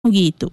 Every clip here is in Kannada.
ಮುಗಿಯಿತು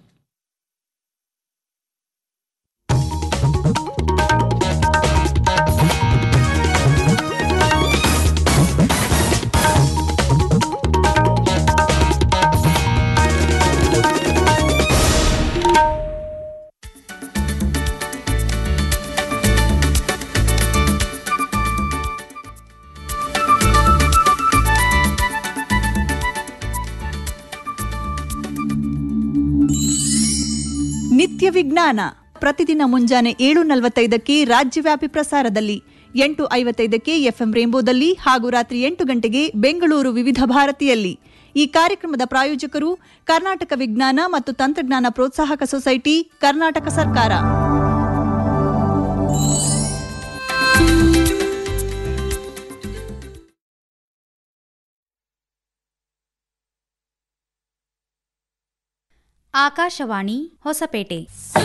ನಿತ್ಯ ವಿಜ್ಞಾನ ಪ್ರತಿದಿನ ಮುಂಜಾನೆ ಏಳು ನಲವತ್ತೈದಕ್ಕೆ ರಾಜ್ಯವ್ಯಾಪಿ ಪ್ರಸಾರದಲ್ಲಿ ಎಂಟು ಐವತ್ತೈದಕ್ಕೆ ಎಫ್ಎಂ ರೇಂಬೋದಲ್ಲಿ ಹಾಗೂ ರಾತ್ರಿ ಎಂಟು ಗಂಟೆಗೆ ಬೆಂಗಳೂರು ವಿವಿಧ ಭಾರತಿಯಲ್ಲಿ ಈ ಕಾರ್ಯಕ್ರಮದ ಪ್ರಾಯೋಜಕರು ಕರ್ನಾಟಕ ವಿಜ್ಞಾನ ಮತ್ತು ತಂತ್ರಜ್ಞಾನ ಪ್ರೋತ್ಸಾಹಕ ಸೊಸೈಟಿ ಕರ್ನಾಟಕ ಸರ್ಕಾರ ಆಕಾಶವಾಣಿ ಹೊಸಪೇಟೆ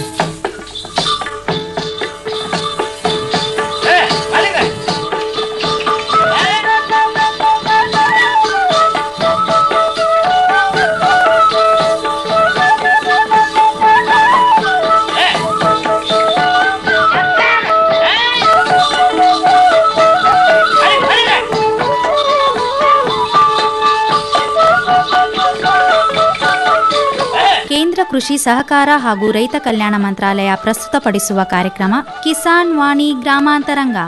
ಕೇಂದ್ರ ಕೃಷಿ ಸಹಕಾರ ಹಾಗೂ ರೈತ ಕಲ್ಯಾಣ ಮಂತ್ರಾಲಯ ಪ್ರಸ್ತುತಪಡಿಸುವ ಕಾರ್ಯಕ್ರಮ ಕಿಸಾನ್ ವಾಣಿ ಗ್ರಾಮಾಂತರಂಗ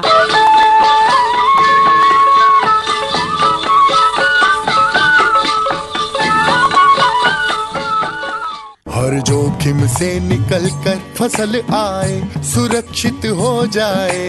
हर जोखिम से निकल कर फसल आए सुरक्षित हो जाए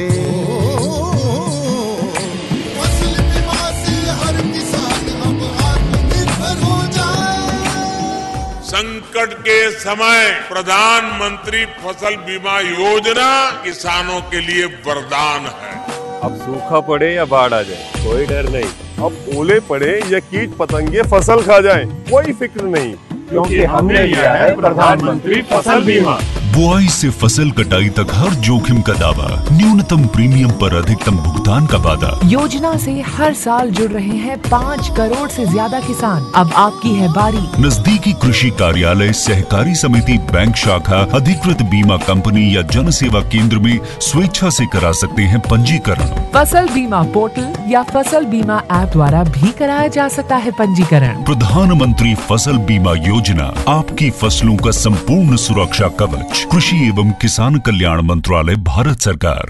फसल बीमा से हर किसान अब आत्मनिर्भर हो जाए संकट के समय प्रधानमंत्री फसल बीमा योजना किसानों के लिए वरदान है अब सूखा पड़े या बाढ़ आ जाए कोई डर नहीं अब ओले पड़े या कीट पतंगे फसल खा जाए कोई फिक्र नहीं क्योंकि हमने लिया है प्रधानमंत्री फसल बीमा बुआई से फसल कटाई तक हर जोखिम का दावा न्यूनतम प्रीमियम पर अधिकतम भुगतान का वादा योजना से हर साल जुड़ रहे हैं पाँच करोड़ से ज्यादा किसान अब आपकी है बारी नजदीकी कृषि कार्यालय सहकारी समिति बैंक शाखा अधिकृत बीमा कंपनी या जन सेवा केंद्र में स्वेच्छा से करा सकते हैं पंजीकरण फसल बीमा पोर्टल या फसल बीमा ऐप द्वारा भी कराया जा सकता है पंजीकरण प्रधानमंत्री फसल बीमा योजना आपकी फसलों का संपूर्ण सुरक्षा कवच कृषि एवं किसान कल्याण मंत्रालय भारत सरकार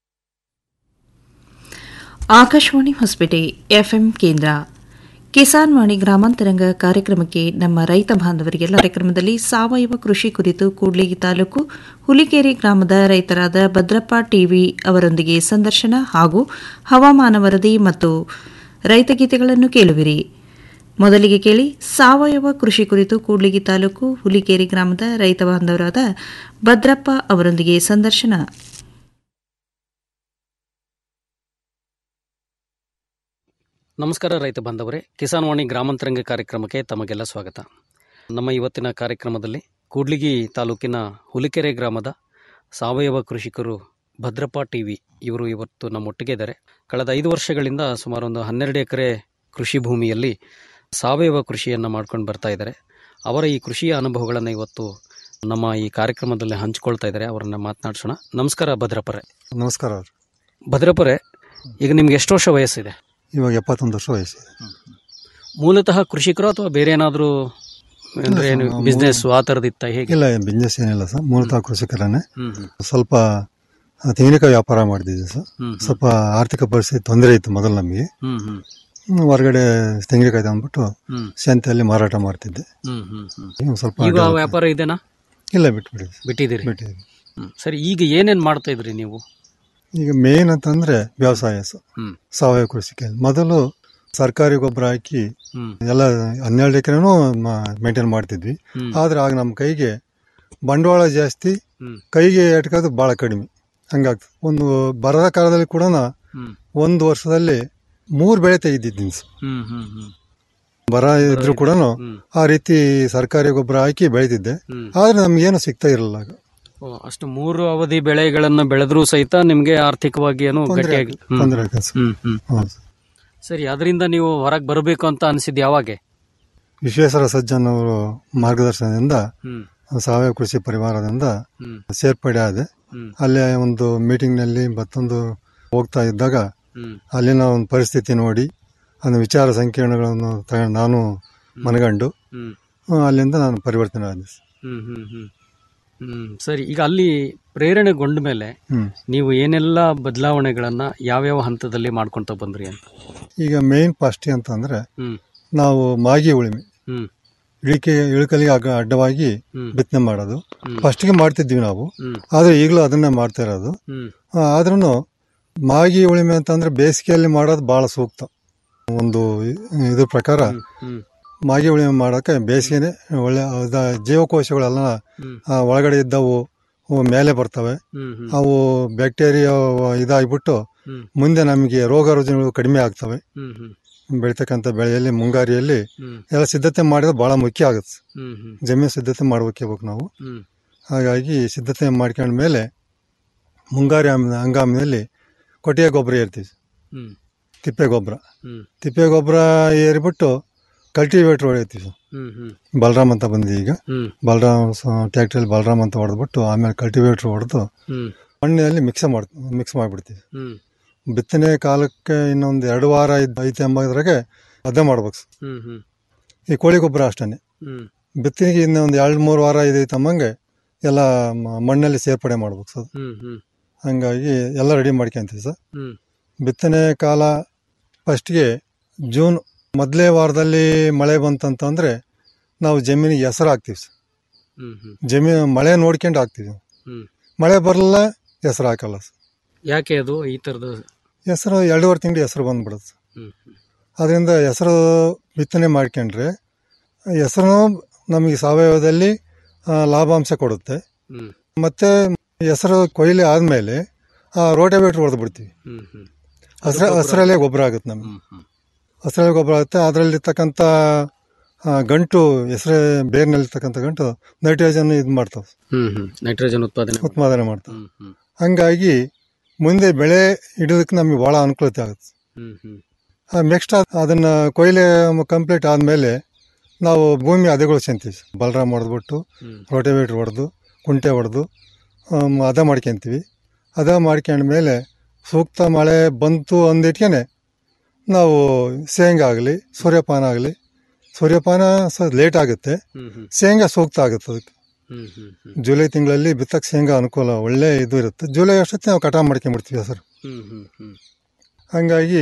ಆಕಾಶವಾಣಿ ಹೊಸಪೇಟೆ ಎಫ್ಎಂ ಕೇಂದ್ರ ಕಿಸಾನ್ ವಾಣಿ ಗ್ರಾಮಾಂತರಂಗ ಕಾರ್ಯಕ್ರಮಕ್ಕೆ ನಮ್ಮ ರೈತ ಬಾಂಧವರಿಗೆಲ್ಲ ಕಾರ್ಯಕ್ರಮದಲ್ಲಿ ಸಾವಯವ ಕೃಷಿ ಕುರಿತು ಕೂಡ್ಲಿಗಿ ತಾಲೂಕು ಹುಲಿಕೇರಿ ಗ್ರಾಮದ ರೈತರಾದ ಭದ್ರಪ್ಪ ಟಿವಿ ಅವರೊಂದಿಗೆ ಸಂದರ್ಶನ ಹಾಗೂ ಹವಾಮಾನ ವರದಿ ಮತ್ತು ರೈತಗೀತೆಗಳನ್ನು ಕೇಳುವಿರಿ ಮೊದಲಿಗೆ ಕೇಳಿ ಸಾವಯವ ಕೃಷಿ ಕುರಿತು ಕೂಡ್ಲಿಗಿ ತಾಲೂಕು ಹುಲಿಕೇರಿ ಗ್ರಾಮದ ರೈತ ಬಾಂಧವರಾದ ಭದ್ರಪ್ಪ ಅವರೊಂದಿಗೆ ಸಂದರ್ಶನ ನಮಸ್ಕಾರ ರೈತ ಬಾಂಧವರೇ ಕಿಸಾನ್ ವಾಣಿ ಗ್ರಾಮಾಂತರಂಗ ಕಾರ್ಯಕ್ರಮಕ್ಕೆ ತಮಗೆಲ್ಲ ಸ್ವಾಗತ ನಮ್ಮ ಇವತ್ತಿನ ಕಾರ್ಯಕ್ರಮದಲ್ಲಿ ಕೂಡ್ಲಿಗಿ ತಾಲೂಕಿನ ಹುಲಿಕೆರೆ ಗ್ರಾಮದ ಸಾವಯವ ಕೃಷಿಕರು ಭದ್ರಪ್ಪ ಟಿ ವಿ ಇವರು ಇವತ್ತು ನಮ್ಮೊಟ್ಟಿಗೆ ಇದ್ದಾರೆ ಕಳೆದ ಐದು ವರ್ಷಗಳಿಂದ ಸುಮಾರು ಒಂದು ಹನ್ನೆರಡು ಎಕರೆ ಕೃಷಿ ಭೂಮಿಯಲ್ಲಿ ಸಾವಯವ ಕೃಷಿಯನ್ನು ಮಾಡ್ಕೊಂಡು ಬರ್ತಾ ಇದ್ದಾರೆ ಅವರ ಈ ಕೃಷಿಯ ಅನುಭವಗಳನ್ನು ಇವತ್ತು ನಮ್ಮ ಈ ಕಾರ್ಯಕ್ರಮದಲ್ಲಿ ಹಂಚಿಕೊಳ್ತಾ ಇದ್ದಾರೆ ಅವರನ್ನ ಮಾತನಾಡಿಸೋಣ ನಮಸ್ಕಾರ ಭದ್ರಪ್ಪರೇ ನಮಸ್ಕಾರ ಅವ್ರು ಭದ್ರಪ್ಪರೇ ಈಗ ನಿಮ್ಗೆ ಎಷ್ಟು ವರ್ಷ ವಯಸ್ಸಿದೆ ಇವಾಗ ಎಪ್ಪತ್ತೊಂದು ವರ್ಷ ವಯಸ್ಸಿದೆ ಮೂಲತಃ ಕೃಷಿಕರು ಅಥವಾ ಬೇರೆ ಏನಾದರೂ ಅಂದ್ರೆ ಏನು ನಾವು- ಬಿಸ್ನೆಸ್ ಆ ಥರದಿತ್ತ ಹೇಗೆ ಇಲ್ಲ ಬಿಸ್ನೆಸ್ ಏನಿಲ್ಲ ಸರ್ ಮೂಲತಃ ಕೃಷಿಕರನ್ನೇ ಹ್ಮ್ ಹ್ಮ್. ಸ್ವಲ್ಪ ಆ, ತೆಂಗಿನಕಾಯಿ ವ್ಯಾಪಾರ ಮಾಡ್ತಿದ್ದೆ ಸರ್ ಹ್ಮ್ ಹ್ಮ್. ಸ್ವಲ್ಪ ಆರ್ಥಿಕ ಪರಿಸ್ಥಿತಿ ತೊಂದರೆ ಇತ್ತು ಮೊದಲು ನಮಗೆ ಹ್ಮ್ ಹ್ಮ್ ಹ್ಮ್, ಹೊರಗಡೆ ತೆಂಗಿನಕಾಯಿ ತಂದ್ಬಿಟ್ಟು ಹ್ಮ್. ಸಂತೆಯಲ್ಲಿ ಮಾರಾಟ ಮಾಡ್ತಿದ್ದೆ ಹ್ಮ್ ಹ್ಮ್ ಹ್ಮ್. ಈಗ ಸ್ವಲ್ಪ ಈಗ ಆ develop- ವ್ಯಾಪಾರ ಇದೆನಾ ಇಲ್ಲ ಬಿಟ್ಬಿಡಿ ಬಿಟ್ಟಿದ್ದೀರಿ ಬಿಟ್ಟಿದ್ದೀನಿ ಹ್ಮ್. ಸರಿ ಈಗ ಏನೇನ್ ಮಾಡ್ತಾ ಇದ್ರಿ ನೀವು ಈಗ ಮೇನ್ ಅಂತಂದ್ರೆ ವ್ಯವಸಾಯ ಸರ್ ಹ್ಮ್ ಸಾವಯವ ಕೃಷಿಕೆ ಮೊದಲು ಸರ್ಕಾರಿ ಗೊಬ್ಬರ ಹಾಕಿ ಹ್ಮ್ ಎಲ್ಲ ಹನ್ನೆರಡು ಎಕರೆನೂ ಮೇಂಟೈನ್ ಮಾಡ್ತಿದ್ವಿ ಹ್ಮ್. ಆದ್ರೆ ಆಗ ನಮ್ಮ ಕೈಗೆ ಬಂಡವಾಳ ಜಾಸ್ತಿ ಹ್ಮ್. ಕೈಗೆ ಎಟ್ಕೋದು ಭಾಳ ಕಡಿಮೆ ಹಂಗಾಗ್ತದೆ ಒಂದು ಬರದ ಕಾಲದಲ್ಲಿ ಕೂಡ ಹ್ಮ್ ಒಂದು ವರ್ಷದಲ್ಲಿ ಮೂರು ಬೆಳೆ ತೆಗೆದಿದ್ದೀನಿ ಸರ್. ಹ್ಮ್ ಹ್ಮ್ ಹ್ಮ್ ಬರ ಇದ್ರು ಕೂಡ ಹ್ಮ್. ಆ ರೀತಿ ಸರ್ಕಾರಿ ಗೊಬ್ಬರ ಹಾಕಿ ಬೆಳೆದಿದ್ದೆ ಹ್ಮ್. ಆದ್ರೆ ನಮ್ಗೇನು ಸಿಗ್ತಾ ಇರಲಿಲ್ಲ ಆಗ ಓ, ಅಷ್ಟು ಮೂರು ಅವಧಿ ಬೆಳೆಗಳನ್ನು ಬೆಳೆದ್ರೂ ಸಹಿತ ನಿಮ್ಗೆ ಆರ್ಥಿಕವಾಗಿ ಏನು ತೊಂದ್ರೆ ಗಟ್ಟಿಯಾಗಿ ಆಗುತ್ತೆ, ತೊಂದ್ರೆ ಆಗುತ್ತೆ ಸರ್. ಹ್ಮ್ ಹ್ಮ್ ಹೌದು ಸರ್. ಸರಿ ಅದರಿಂದ ನೀವು ಹೊರಗೆ ಬರಬೇಕು ಅಂತ ಅನಿಸಿದ್ ಯಾವಾಗೆ ವಿಶ್ವೇಶ್ವರ ಸಜ್ಜನ್ ಅವರು ಮಾರ್ಗದರ್ಶನದಿಂದ ಹ್ಮ್. ಸಾವಯವ ಕೃಷಿ ಪರಿವಾರದಿಂದ ಹ್ಮ್. ಸೇರ್ಪಡೆ ಆದೆ ಹ್ಮ್. ಅಲ್ಲೇ ಒಂದು ಮೀಟಿಂಗ್ನಲ್ಲಿ ಮತ್ತೊಂದು ಹೋಗ್ತಾ ಇದ್ದಾಗ ಹ್ಮ್. ಅಲ್ಲಿನ ಒಂದು ಪರಿಸ್ಥಿತಿ ನೋಡಿ ಒಂದು ವಿಚಾರ ಸಂಕಿರಣಗಳನ್ನು ತಗೊಂಡು ನಾನು ಮನಗಂಡು ಹ್ಮ್. ಆ, ಅಲ್ಲಿಂದ ನಾನು ಪರಿವರ್ತನೆ ಆದೆ ಹ್ಮ್ ಹ್ಮ್ ಹ್ಮ್ ಹ್ಮ್ ಸರಿ ಈಗ ಅಲ್ಲಿ ಪ್ರೇರಣೆಗೊಂಡ ಮೇಲೆ ಹ್ಮ್. ನೀವು ಏನೆಲ್ಲ ಬದಲಾವಣೆಗಳನ್ನ ಯಾವ್ಯಾವ ಹಂತದಲ್ಲಿ ಮಾಡ್ಕೊಂತ ಬಂದ್ರಿ ಅಂತ ಈಗ ಮೇನ್ ಫಸ್ಟ್ ಅಂತಂದ್ರೆ ಹ್ಮ್. ನಾವು ಮಾಗಿ ಉಳಿಮೆ ಹ್ಮ್. ಇಳಿಕೆ ಇಳುಕಲಿಗೆ ಅಡ್ಡ ಅಡ್ಡವಾಗಿ ಹ್ಮ್. ಬಿತ್ತನೆ ಮಾಡೋದು ಹ್ಮ್. ಫಸ್ಟ್ಗೆ ಮಾಡ್ತಿದ್ವಿ ನಾವು ಹ್ಮ್. ಆದ್ರೆ ಈಗಲೂ ಅದನ್ನೇ ಮಾಡ್ತಾ ಇರೋದು ಹ್ಮ್. ಆದ್ರೂ ಮಾಗಿ ಉಳಿಮೆ ಅಂತಂದ್ರೆ ಬೇಸಿಗೆಯಲ್ಲಿ ಮಾಡೋದು ಬಹಳ ಸೂಕ್ತ ಒಂದು ಇ- ಇದ್ರ ಪ್ರಕಾರ ಹ್ಮ್. ಮಾಗಿ ಉಳಿಮೆ ಮಾಡೋಕೆ ಬೇಸಿಗೆನೆ ಒಳ್ಳೆ ಅದ ಜೀವಕೋಶಗಳೆಲ್ಲ ಹ್ಮ್. ಆ, ಒಳಗಡೆ ಇದ್ದವು ಅವು ಮೇಲೆ ಬರ್ತವೆ ಹ್ಮ್ ಹ್ಮ್. ಅವು ಬ್ಯಾಕ್ಟೀರಿಯಾ ಇದಾಗ್ಬಿಟ್ಟು ಹ್ಮ್. ಮುಂದೆ ನಮಗೆ ರೋಗ ರುಜಿನಗಳು ಕಡಿಮೆ ಆಗ್ತವೆ ಹ್ಮ್ ಹ್ಮ್ ಬೆಳಿತಕ್ಕಂಥ ಬೆಳೆಯಲ್ಲಿ ಮುಂಗಾರಿಯಲ್ಲಿ ಹ್ಮ್. ಎಲ್ಲ ಸಿದ್ಧತೆ ಮಾಡಿದ್ರೆ ಬಹಳ ಮುಖ್ಯ ಆಗುತ್ತೆ ಹ್ಮ್ ಹ್ಮ್ ಜಮೀನು ಸಿದ್ಧತೆ ಮಾಡ್ಬೇಕೇಬೇಕು ನಾವು ಹ್ಮ್. ಹಾಗಾಗಿ ಸಿದ್ಧತೆ ಮಾಡ್ಕೊಂಡ ಮೇಲೆ ಮುಂಗಾರಿ ಹಂಗ- ಹಂಗಾಮಿನಲ್ಲಿ ಕೊಟ್ಟಿಗೆ ಗೊಬ್ಬರ ಏರ್ತೀವಿ ಹ್ಮ್. ತಿಪ್ಪೆ ಗೊಬ್ಬರ ಹ್ಮ್. ತಿಪ್ಪೆ ಗೊಬ್ಬರ ಏರಿಬಿಟ್ಟು ಕಲ್ಟಿವೇಟ್ರ್ ಹೊಡಿತೀವಿ ಹ್ಮ್ ಹ್ಮ್ ಬಲರಾಮ್ ಅಂತ ಬಂದಿ ಈಗ ಹ್ಮ್. ಬಲರಾಮ್ ಟ್ಯಾಕ್ಟ್ರಿಯಲ್ಲಿ ಬಲರಾಮ್ ಅಂತ ಹೊಡೆದ್ಬಿಟ್ಟು ಆಮೇಲೆ ಕಲ್ಟಿವೇಟ್ರ್ ಹೊಡೆದು ಹ್ಮ್. ಮಣ್ಣಿನಲ್ಲಿ ಮಿಕ್ಸ್ ಮಾಡ್ ಮಿಕ್ಸ್ ಮಾಡಿಬಿಡ್ತೀವಿ ಹ್ಮ್. ಬಿತ್ತನೆ ಕಾಲಕ್ಕೆ ಇನ್ನೊಂದು ಎರಡು ವಾರ ಇದ್ದು ಐತೆ ಎಂಬುದ್ರಾಗೆ ಅದೇ ಮಾಡ್ಬೇಕು ಹ್ಮ್ ಹ್ಮ್ ಈ ಕೋಳಿ ಗೊಬ್ಬರ ಅಷ್ಟೇ ಹ್ಮ್. ಬಿತ್ತನೆಗೆ ಇನ್ನು ಒಂದು ಎರಡು ಮೂರು ವಾರ ಇದೈತೆ ಅಮ್ಮಂಗೆ ಎಲ್ಲ ಮ- ಮಣ್ಣಲ್ಲಿ ಸೇರ್ಪಡೆ ಮಾಡ್ಬೇಕು ಸರ್ ಹ್ಮ್ ಹ್ಮ್ ಹಂಗಾಗಿ ಎಲ್ಲ ರೆಡಿ ಮಾಡ್ಕೊಂತೀವಿ ಸರ್ ಹ್ಮ್. ಬಿತ್ತನೆ ಕಾಲ ಫಸ್ಟ್ಗೆ ಜೂನ್ ಮೊದಲೇ ವಾರದಲ್ಲಿ ಮಳೆ ಬಂತಂತಂದ್ರೆ ನಾವು ಜಮೀನಿಗೆ ಹೆಸರು ಹಾಕ್ತೀವಿ ಸರ್ ಹ್ಮ್ ಹ್ಮ್ ಜಮೀನು ಮಳೆ ನೋಡ್ಕೊಂಡು ಹಾಕ್ತೀವಿ ಹ್ಮ್. ಮಳೆ ಬರಲ್ಲ ಹೆಸರು ಹಾಕಲ್ಲ ಸರ್ ಯಾಕೆ ಅದು ಈ ತರದ ಹೆಸರು ಎರಡೂವರೆ ತಿಂಗಳು ಹೆಸರು ಬಂದ್ಬಿಡುತ್ತೆ ಹ್ಮ್ ಅದರಿಂದ ಹೆಸರು ಬಿತ್ತನೆ ಮಾಡ್ಕೊಂಡ್ರೆ ಹೆಸರು ನಮಗೆ ಸಾವಯವದಲ್ಲಿ ಆ, ಲಾಭಾಂಶ ಕೊಡುತ್ತೆ ಹ್ಮ್. ಮತ್ತೆ ಹೆಸರು ಕೊಯ್ಲಿ ಆದಮೇಲೆ ರೋಟೋವೇಟ್ರ್ ಹೊಡೆದು ಬಿಡ್ತೀವಿ ಹ್ಮ್ ಹ್ಮ್ ಹಸ್ರ ಹಸ್ರಲ್ಲೇ ಗೊಬ್ಬರ ಆಗುತ್ತೆ ನಮಗೆ ಹಸ್ರಲ್ಲೇ ಗೊಬ್ಬರ ಆಗುತ್ತೆ ಅದರಲ್ಲಿರ್ತಕ್ಕಂಥ ಗಂಟು ಹೆಸರೇ ಬೇರ್ನಲ್ಲಿರ್ತಕ್ಕಂಥ ಗಂಟು ನೈಟ್ರೋಜನ್ ಇದು ಮಾಡ್ತಾವೆ ಹ್ಮ್ ಹ್ಮ್ ನೈಟ್ರೋಜನ್ ಉತ್ಪಾದನೆ ಉತ್ಪಾದನೆ ಮಾಡ್ತಾವೆ ಹ್ಮ್ ಹ್ಮ್ ಹಂಗಾಗಿ ಮುಂದೆ ಬೆಳೆ ಇಡೋದಕ್ಕೆ ನಮಗೆ ಭಾಳ ಅನುಕೂಲತೆ ಆಗುತ್ತೆ ಹ್ಮ್ ಹ್ಮ್ ನೆಕ್ಸ್ಟ್ ಅದನ್ನು ಕೊಯ್ಲೆ ಕಂಪ್ಲೀಟ್ ಆದಮೇಲೆ ನಾವು ಭೂಮಿ ಹದಗೊಳಿಸ್ಕೊಂತೀವಿ ಬಲರಾಮ್ ಹೊಡೆದ್ಬಿಟ್ಟು ಹ್ಮ್. ರೋಟೋವೇಟ್ರ್ ಹೊಡೆದು ಕುಂಟೆ ಹೊಡೆದು ಹದ ಮಾಡ್ಕೊಂತೀವಿ ಹದ ಮಾಡ್ಕೊಂಡ್ಮೇಲೆ ಸೂಕ್ತ ಮಳೆ ಬಂತು ಅಂದಿಟ್ಕೆ ನಾವು ಶೇಂಗಾ ಆಗಲಿ ಸೂರ್ಯಪಾನ ಆಗಲಿ ಸೂರ್ಯಪಾನ ಸ ಲೇಟ್ ಆಗುತ್ತೆ ಹ್ಮ್ ಹ್ಮ್ ಶೇಂಗಾ ಸೂಕ್ತ ಆಗುತ್ತೆ ಅದಕ್ಕೆ ಹ್ಮ್ ಹ್ಮ್ ಹ್ಮ್ ಜುಲೈ ತಿಂಗಳಲ್ಲಿ ಬಿತ್ತಕ್ಕೆ ಶೇಂಗಾ ಅನುಕೂಲ ಒಳ್ಳೆ ಇದು ಇರುತ್ತೆ ಜುಲೈ ಅಷ್ಟೊತ್ತಿಗೆ ನಾವು ಕಟಾವು ಮಾಡ್ಕೊಂಬಿಡ್ತೀವಿ ಸರ್ ಹ್ಮ್ ಹ್ಮ್ ಹ್ಮ್ ಹಂಗಾಗಿ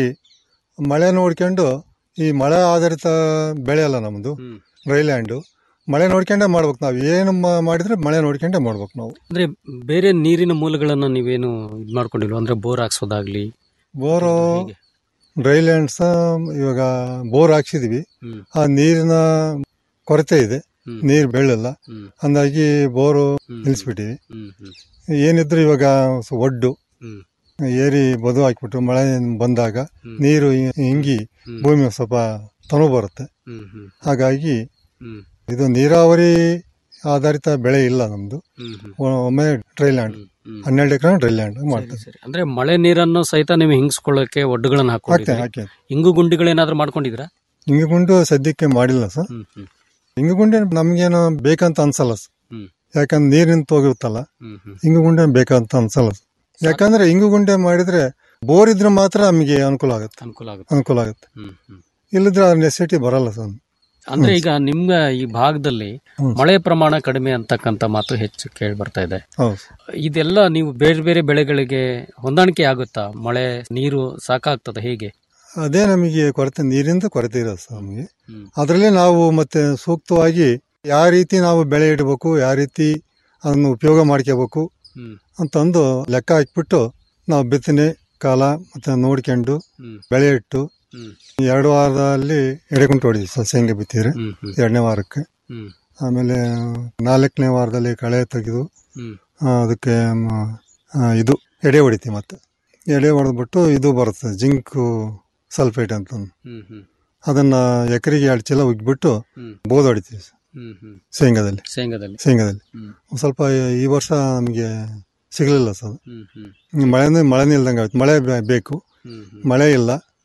ಮಳೆ ನೋಡ್ಕೊಂಡು ಈ ಮಳೆ ಆಧಾರಿತ ಬೆಳೆ ಅಲ್ಲ ನಮ್ಮದು ಹ್ಮ್. ಡ್ರೈಲ್ಯಾಂಡು ಮಳೆ ನೋಡ್ಕೊಂಡೇ ಮಾಡ್ಬೇಕು ನಾವು ಏನು ಮಾ- ಮಾಡಿದ್ರೆ ಮಳೆ ನೋಡ್ಕೊಂಡೇ ಮಾಡ್ಬೇಕು ನಾವು ಅಂದ್ರೆ ಬೇರೆ ನೀರಿನ ಮೂಲಗಳನ್ನ ನೀವೇನು ಇದ್ ಮಾಡ್ಕೊಂಡಿಲ್ವ ಅಂದ್ರೆ ಬೋರ್ ಹಾಕ್ಸೋದಾಗ್ಲಿ ಬೋರು ಡ್ರೈಲ್ಯಾಂಡ್ಸ್ ಇವಾಗ ಬೋರ್ ಹಾಕ್ಸಿದೀವಿ ಹ್ಮ್. ಆ ನೀರಿನ ಕೊರತೆ ಇದೆ ಹ್ಮ್. ನೀರು ಬೆಳೆಲ್ಲ ಹ್ಮ್. ಹಂಗಾಗಿ ಬೋರು ಹ್ಮ್. ನಿಲ್ಲಿಸ್ಬಿಟ್ಟಿವಿ ಹ್ಮ್ ಹ್ಮ್ ಏನಿದ್ರು ಇವಾಗ ಸ- ಒಡ್ಡು ಹ್ಮ್. ಏರಿ ಬದು ಹಾಕ್ಬಿಟ್ಟು ಮಳೆ ಬಂದಾಗ ಹ್ಮ್. ನೀರು ಹಿ- ಹಿಂಗಿ ಹ್ಮ್. ಭೂಮಿ ಒಂದ್ ಸ್ವಲ್ಪ ತನು ಬರುತ್ತೆ ಹ್ಮ್ ಹ್ಮ್ ಹಾಗಾಗಿ ಹ್ಮ್ ಇದು ನೀರಾವರಿ ಆಧಾರಿತ ಬೆಳೆ ಇಲ್ಲ ನಮ್ದು ಹ್ಮ್ ಹ್ಮ್ ಒ- ಒಮ್ಮೆ ಡ್ರೈಲ್ಯಾಂಡ್ ಹ್ಮ್. ಹನ್ನೆರಡು ಎಕರೆ ಡ್ರೈಲ್ಯಾಂಡ್ ಮಾಡ್ತೇವೆ ಸರಿ ಅಂದ್ರೆ ಮಳೆ ನೀರನ್ನು ಸಹಿತ ನೀವು ಹಿಂಗಿಸ್ಕೊಳ್ಳಕ್ಕೆ ಒಡ್ಡುಗಳನ್ನ ಹಾಕ್ತೇವೆ ಹಾಕೊಂಡಿದ್ರಿ ಹಾಕಿ ಇಂಗು ಗುಂಡಿಗಳೇನಾದ್ರೂ ಮಾಡ್ಕೊಂಡಿದ್ರಾ ಹಿಂಗುಗುಂಡು ಸದ್ಯಕ್ಕೆ ಮಾಡಿಲ್ಲ ಸರ್ ಹ್ಮ್ ಹ್ಮ್ ಹಿಂಗುಗುಂಡೆ ನಮ್ಗೇನು ಬೇಕಂತ ಅನ್ಸಲ್ಲ ಸರ್ ಹ್ಮ್. ಯಾಕಂದ್ರೆ ನೀರಿನ ಹೋಗಿರುತ್ತಲ್ಲ ಹ್ಮ್ ಹ್ಮ್ ಹಿಂಗುಗುಂಡೆ ಬೇಕಂತ ಅನ್ಸಲ್ಲ ಸರ್. ಯಾಕಂದ್ರೆ ಹಿಂಗುಗುಂಡೆ ಮಾಡಿದ್ರೆ ಬೋರ್ ಇದ್ರೆ ಮಾತ್ರ ನಮಗೆ ಅನುಕೂಲ ಆಗುತ್ತೆ ಅನುಕೂಲ ಆಗುತ್ತೆ ಅನುಕೂಲ ಆಗುತ್ತೆ ಹ್ಮ್ ಹ್ಮ್ ಇಲ್ಲದ್ರೆ ಅದ್ರ ನೆಸಿಟಿ ಬರಲ್ಲ ಸರ್ ಅಂದ್ರೆ ಈಗ ನಿಮ್ಮ ಈ ಭಾಗದಲ್ಲಿ ಹ್ಮ್. ಮಳೆ ಪ್ರಮಾಣ ಕಡಿಮೆ ಅಂತಕ್ಕಂತ ಮಾತು ಹೆಚ್ಚು ಕೇಳಿ ಬರ್ತಾ ಇದೆ ಹೌದು ಇದೆಲ್ಲ ನೀವು ಬೇರೆ ಬೇರೆ ಬೆಳೆಗಳಿಗೆ ಹೊಂದಾಣಿಕೆ ಆಗುತ್ತಾ ಮಳೆ ನೀರು ಸಾಕಾಗ್ತದ ಹೇಗೆ ಅದೇ ನಮಗೆ ಕೊರತೆ ನೀರಿಂದ ಕೊರತೆ ಇರೋದು ಸರ್ ನಮಗೆ ಹ್ಮ್. ಅದರಲ್ಲಿ ನಾವು ಮತ್ತೆ ಸೂಕ್ತವಾಗಿ ಯಾವ ರೀತಿ ನಾವು ಬೆಳೆ ಇಡಬೇಕು ಯಾವ ರೀತಿ ಅದನ್ನು ಉಪಯೋಗ ಮಾಡ್ಕೋಬೇಕು ಹ್ಮ್ ಅಂತಂದು ಲೆಕ್ಕ ಹಾಕ್ಬಿಟ್ಟು ನಾವು ಬಿತ್ತನೆ ಕಾಲ ಮತ್ತೆ ನೋಡ್ಕೊಂಡು ಹ್ಮ್. ಬೆಳೆ ಇಟ್ಟು ಹ್ಮ್ ಎರಡು ವಾರದಲ್ಲಿ ಎಡೆಗುಂಟು ಹೊಡಿದ್ವಿ ಸರ್ ಶೇಂಗಾ ಬಿತ್ತಿದ್ರೆ ಹ್ಮ್ ಹ್ಮ್ ಎರಡನೇ ವಾರಕ್ಕೆ ಹ್ಮ್ ಆಮೇಲೆ ನಾಲ್ಕನೇ ವಾರದಲ್ಲಿ ಕಳೆ ತೆಗೆದು ಹ್ಮ್ ಆ, ಅದಕ್ಕೆ ಮ, ಆ, ಇದು ಎಡೆ ಹೊಡಿತೀವಿ ಮತ್ತೆ ಎಡೆ ಹೊಡೆದ್ಬಿಟ್ಟು ಇದು ಬರುತ್ತೆ ಜಿಂಕು ಸಲ್ಫೇಟ್ ಅಂತ ಹ್ಮ್ ಹ್ಮ್ ಅದನ್ನ ಎಕರೆಗೆ ಎರಡು ಚೀಲ ಉಗ್ಬಿಟ್ಟು ಹ್ಮ್. ಬೋದ್ ಹೊಡಿತೀವಿ ಹ್ಮ್ ಹ್ಮ್ ಶೇಂಗಾದಲ್ಲಿ ಶೇಂಗಾದಲ್ಲಿ ಶೇಂಗಾದಲ್ಲಿ ಹ್ಮ್ ಒಂದ್ ಸ್ವಲ್ಪ ಈ ವರ್ಷ ನಮಗೆ ಸಿಗಲಿಲ್ಲ ಸರ್ ಹ್ಮ್ ಹ್ಮ್ ಮಳೆನೇ ಮಳೆನೇ ಇಲ್ದಂಗೆ ಆಯ್ತು ಮಳೆ ಬೇ- ಬೇಕು ಹ್ಮ್ ಹ್ಮ್ ಮಳೆ ಇಲ್ಲ ಹ್ಮ್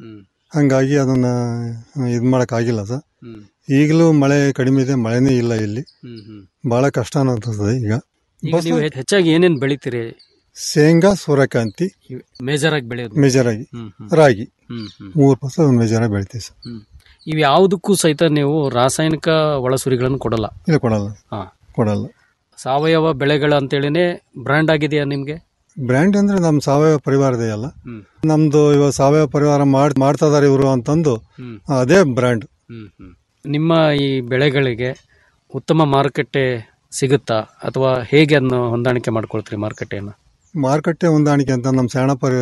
ಹಂಗಾಗಿ ಅದನ್ನ ಇದು ಮಾಡೋಕ್ಕಾಗಿಲ್ಲ ಸರ್ ಹ್ಮ್. ಈಗಲೂ ಮಳೆ ಕಡಿಮೆ ಇದೆ ಮಳೆನೇ ಇಲ್ಲ ಇಲ್ಲಿ ಹ್ಮ್, ಹ್ಮ್. ಭಾಳ ಕಷ್ಟ ಅನ್ನಿಸ್ತದೆ ಈಗ ಈಗ ನೀವು ಹೆ- ಹೆಚ್ಚಾಗಿ ಏನೇನ್ ಬೆಳಿತೀರಿ ಶೇಂಗಾ ಸೂರ್ಯಕಾಂತಿ ಮೇಜರ್ ಆಗಿ ಬೆಳೆಯೋದು ಮೇಜರ್ ಆಗಿ ಹ್ಮ್, ಹ್ಮ್. ರಾಗಿ ಹ್ಮ್, ಹ್ಮ್. ಮೂರು ಫಸಲು ಮೇಜರ್ ಆಗಿ ಬೆಳಿತೀವಿ ಸರ್ ಹ್ಮ್. ಇವ್ ಯಾವುದಕ್ಕೂ ಸಹಿತ ನೀವು ರಾಸಾಯನಿಕ ಒಳಸುರಿಗಳನ್ನು ಕೊಡಲ್ಲ ಇಲ್ಲ ಕೊಡಲ್ಲ ಹಾ ಕೊಡಲ್ಲ ಸಾವಯವ ಬೆಳೆಗಳ ಅಂತೇಳಿನೇ ಬ್ರ್ಯಾಂಡ್ ಆಗಿದೆಯಾ ನಿಮ್ಗೆ ಬ್ರ್ಯಾಂಡ್ ಅಂದ್ರೆ ನಮ್ಮ ಸಾವಯವ ಪರಿವಾರದೇ ಅಲ್ಲ ಹ್ಮ್. ನಮ್ದು ಇವಾಗ ಸಾವಯವ ಪರಿವಾರ ಮಾಡ್ ಮಾಡ್ತಾ ಇದಾರೆ ಇವರು ಅಂತಂದು ಹ್ಮ್. ಅದೇ ಬ್ರ್ಯಾಂಡ್ ಹ್ಮ್, ಹ್ಮ್. ನಿಮ್ಮ ಈ ಬೆಳೆಗಳಿಗೆ ಉತ್ತಮ ಮಾರುಕಟ್ಟೆ ಸಿಗುತ್ತಾ ಅಥವಾ ಹೇಗೆ ಅದನ್ನು ಹೊಂದಾಣಿಕೆ ಮಾಡ್ಕೊಳ್ತೀರಿ ಮಾರುಕಟ್ಟೆಯನ್ನು ಮಾರುಕಟ್ಟೆ ಹೊಂದಾಣಿಕೆ ಅಂತ ನಮ್ಮ ಶಾಣ ಪರಿ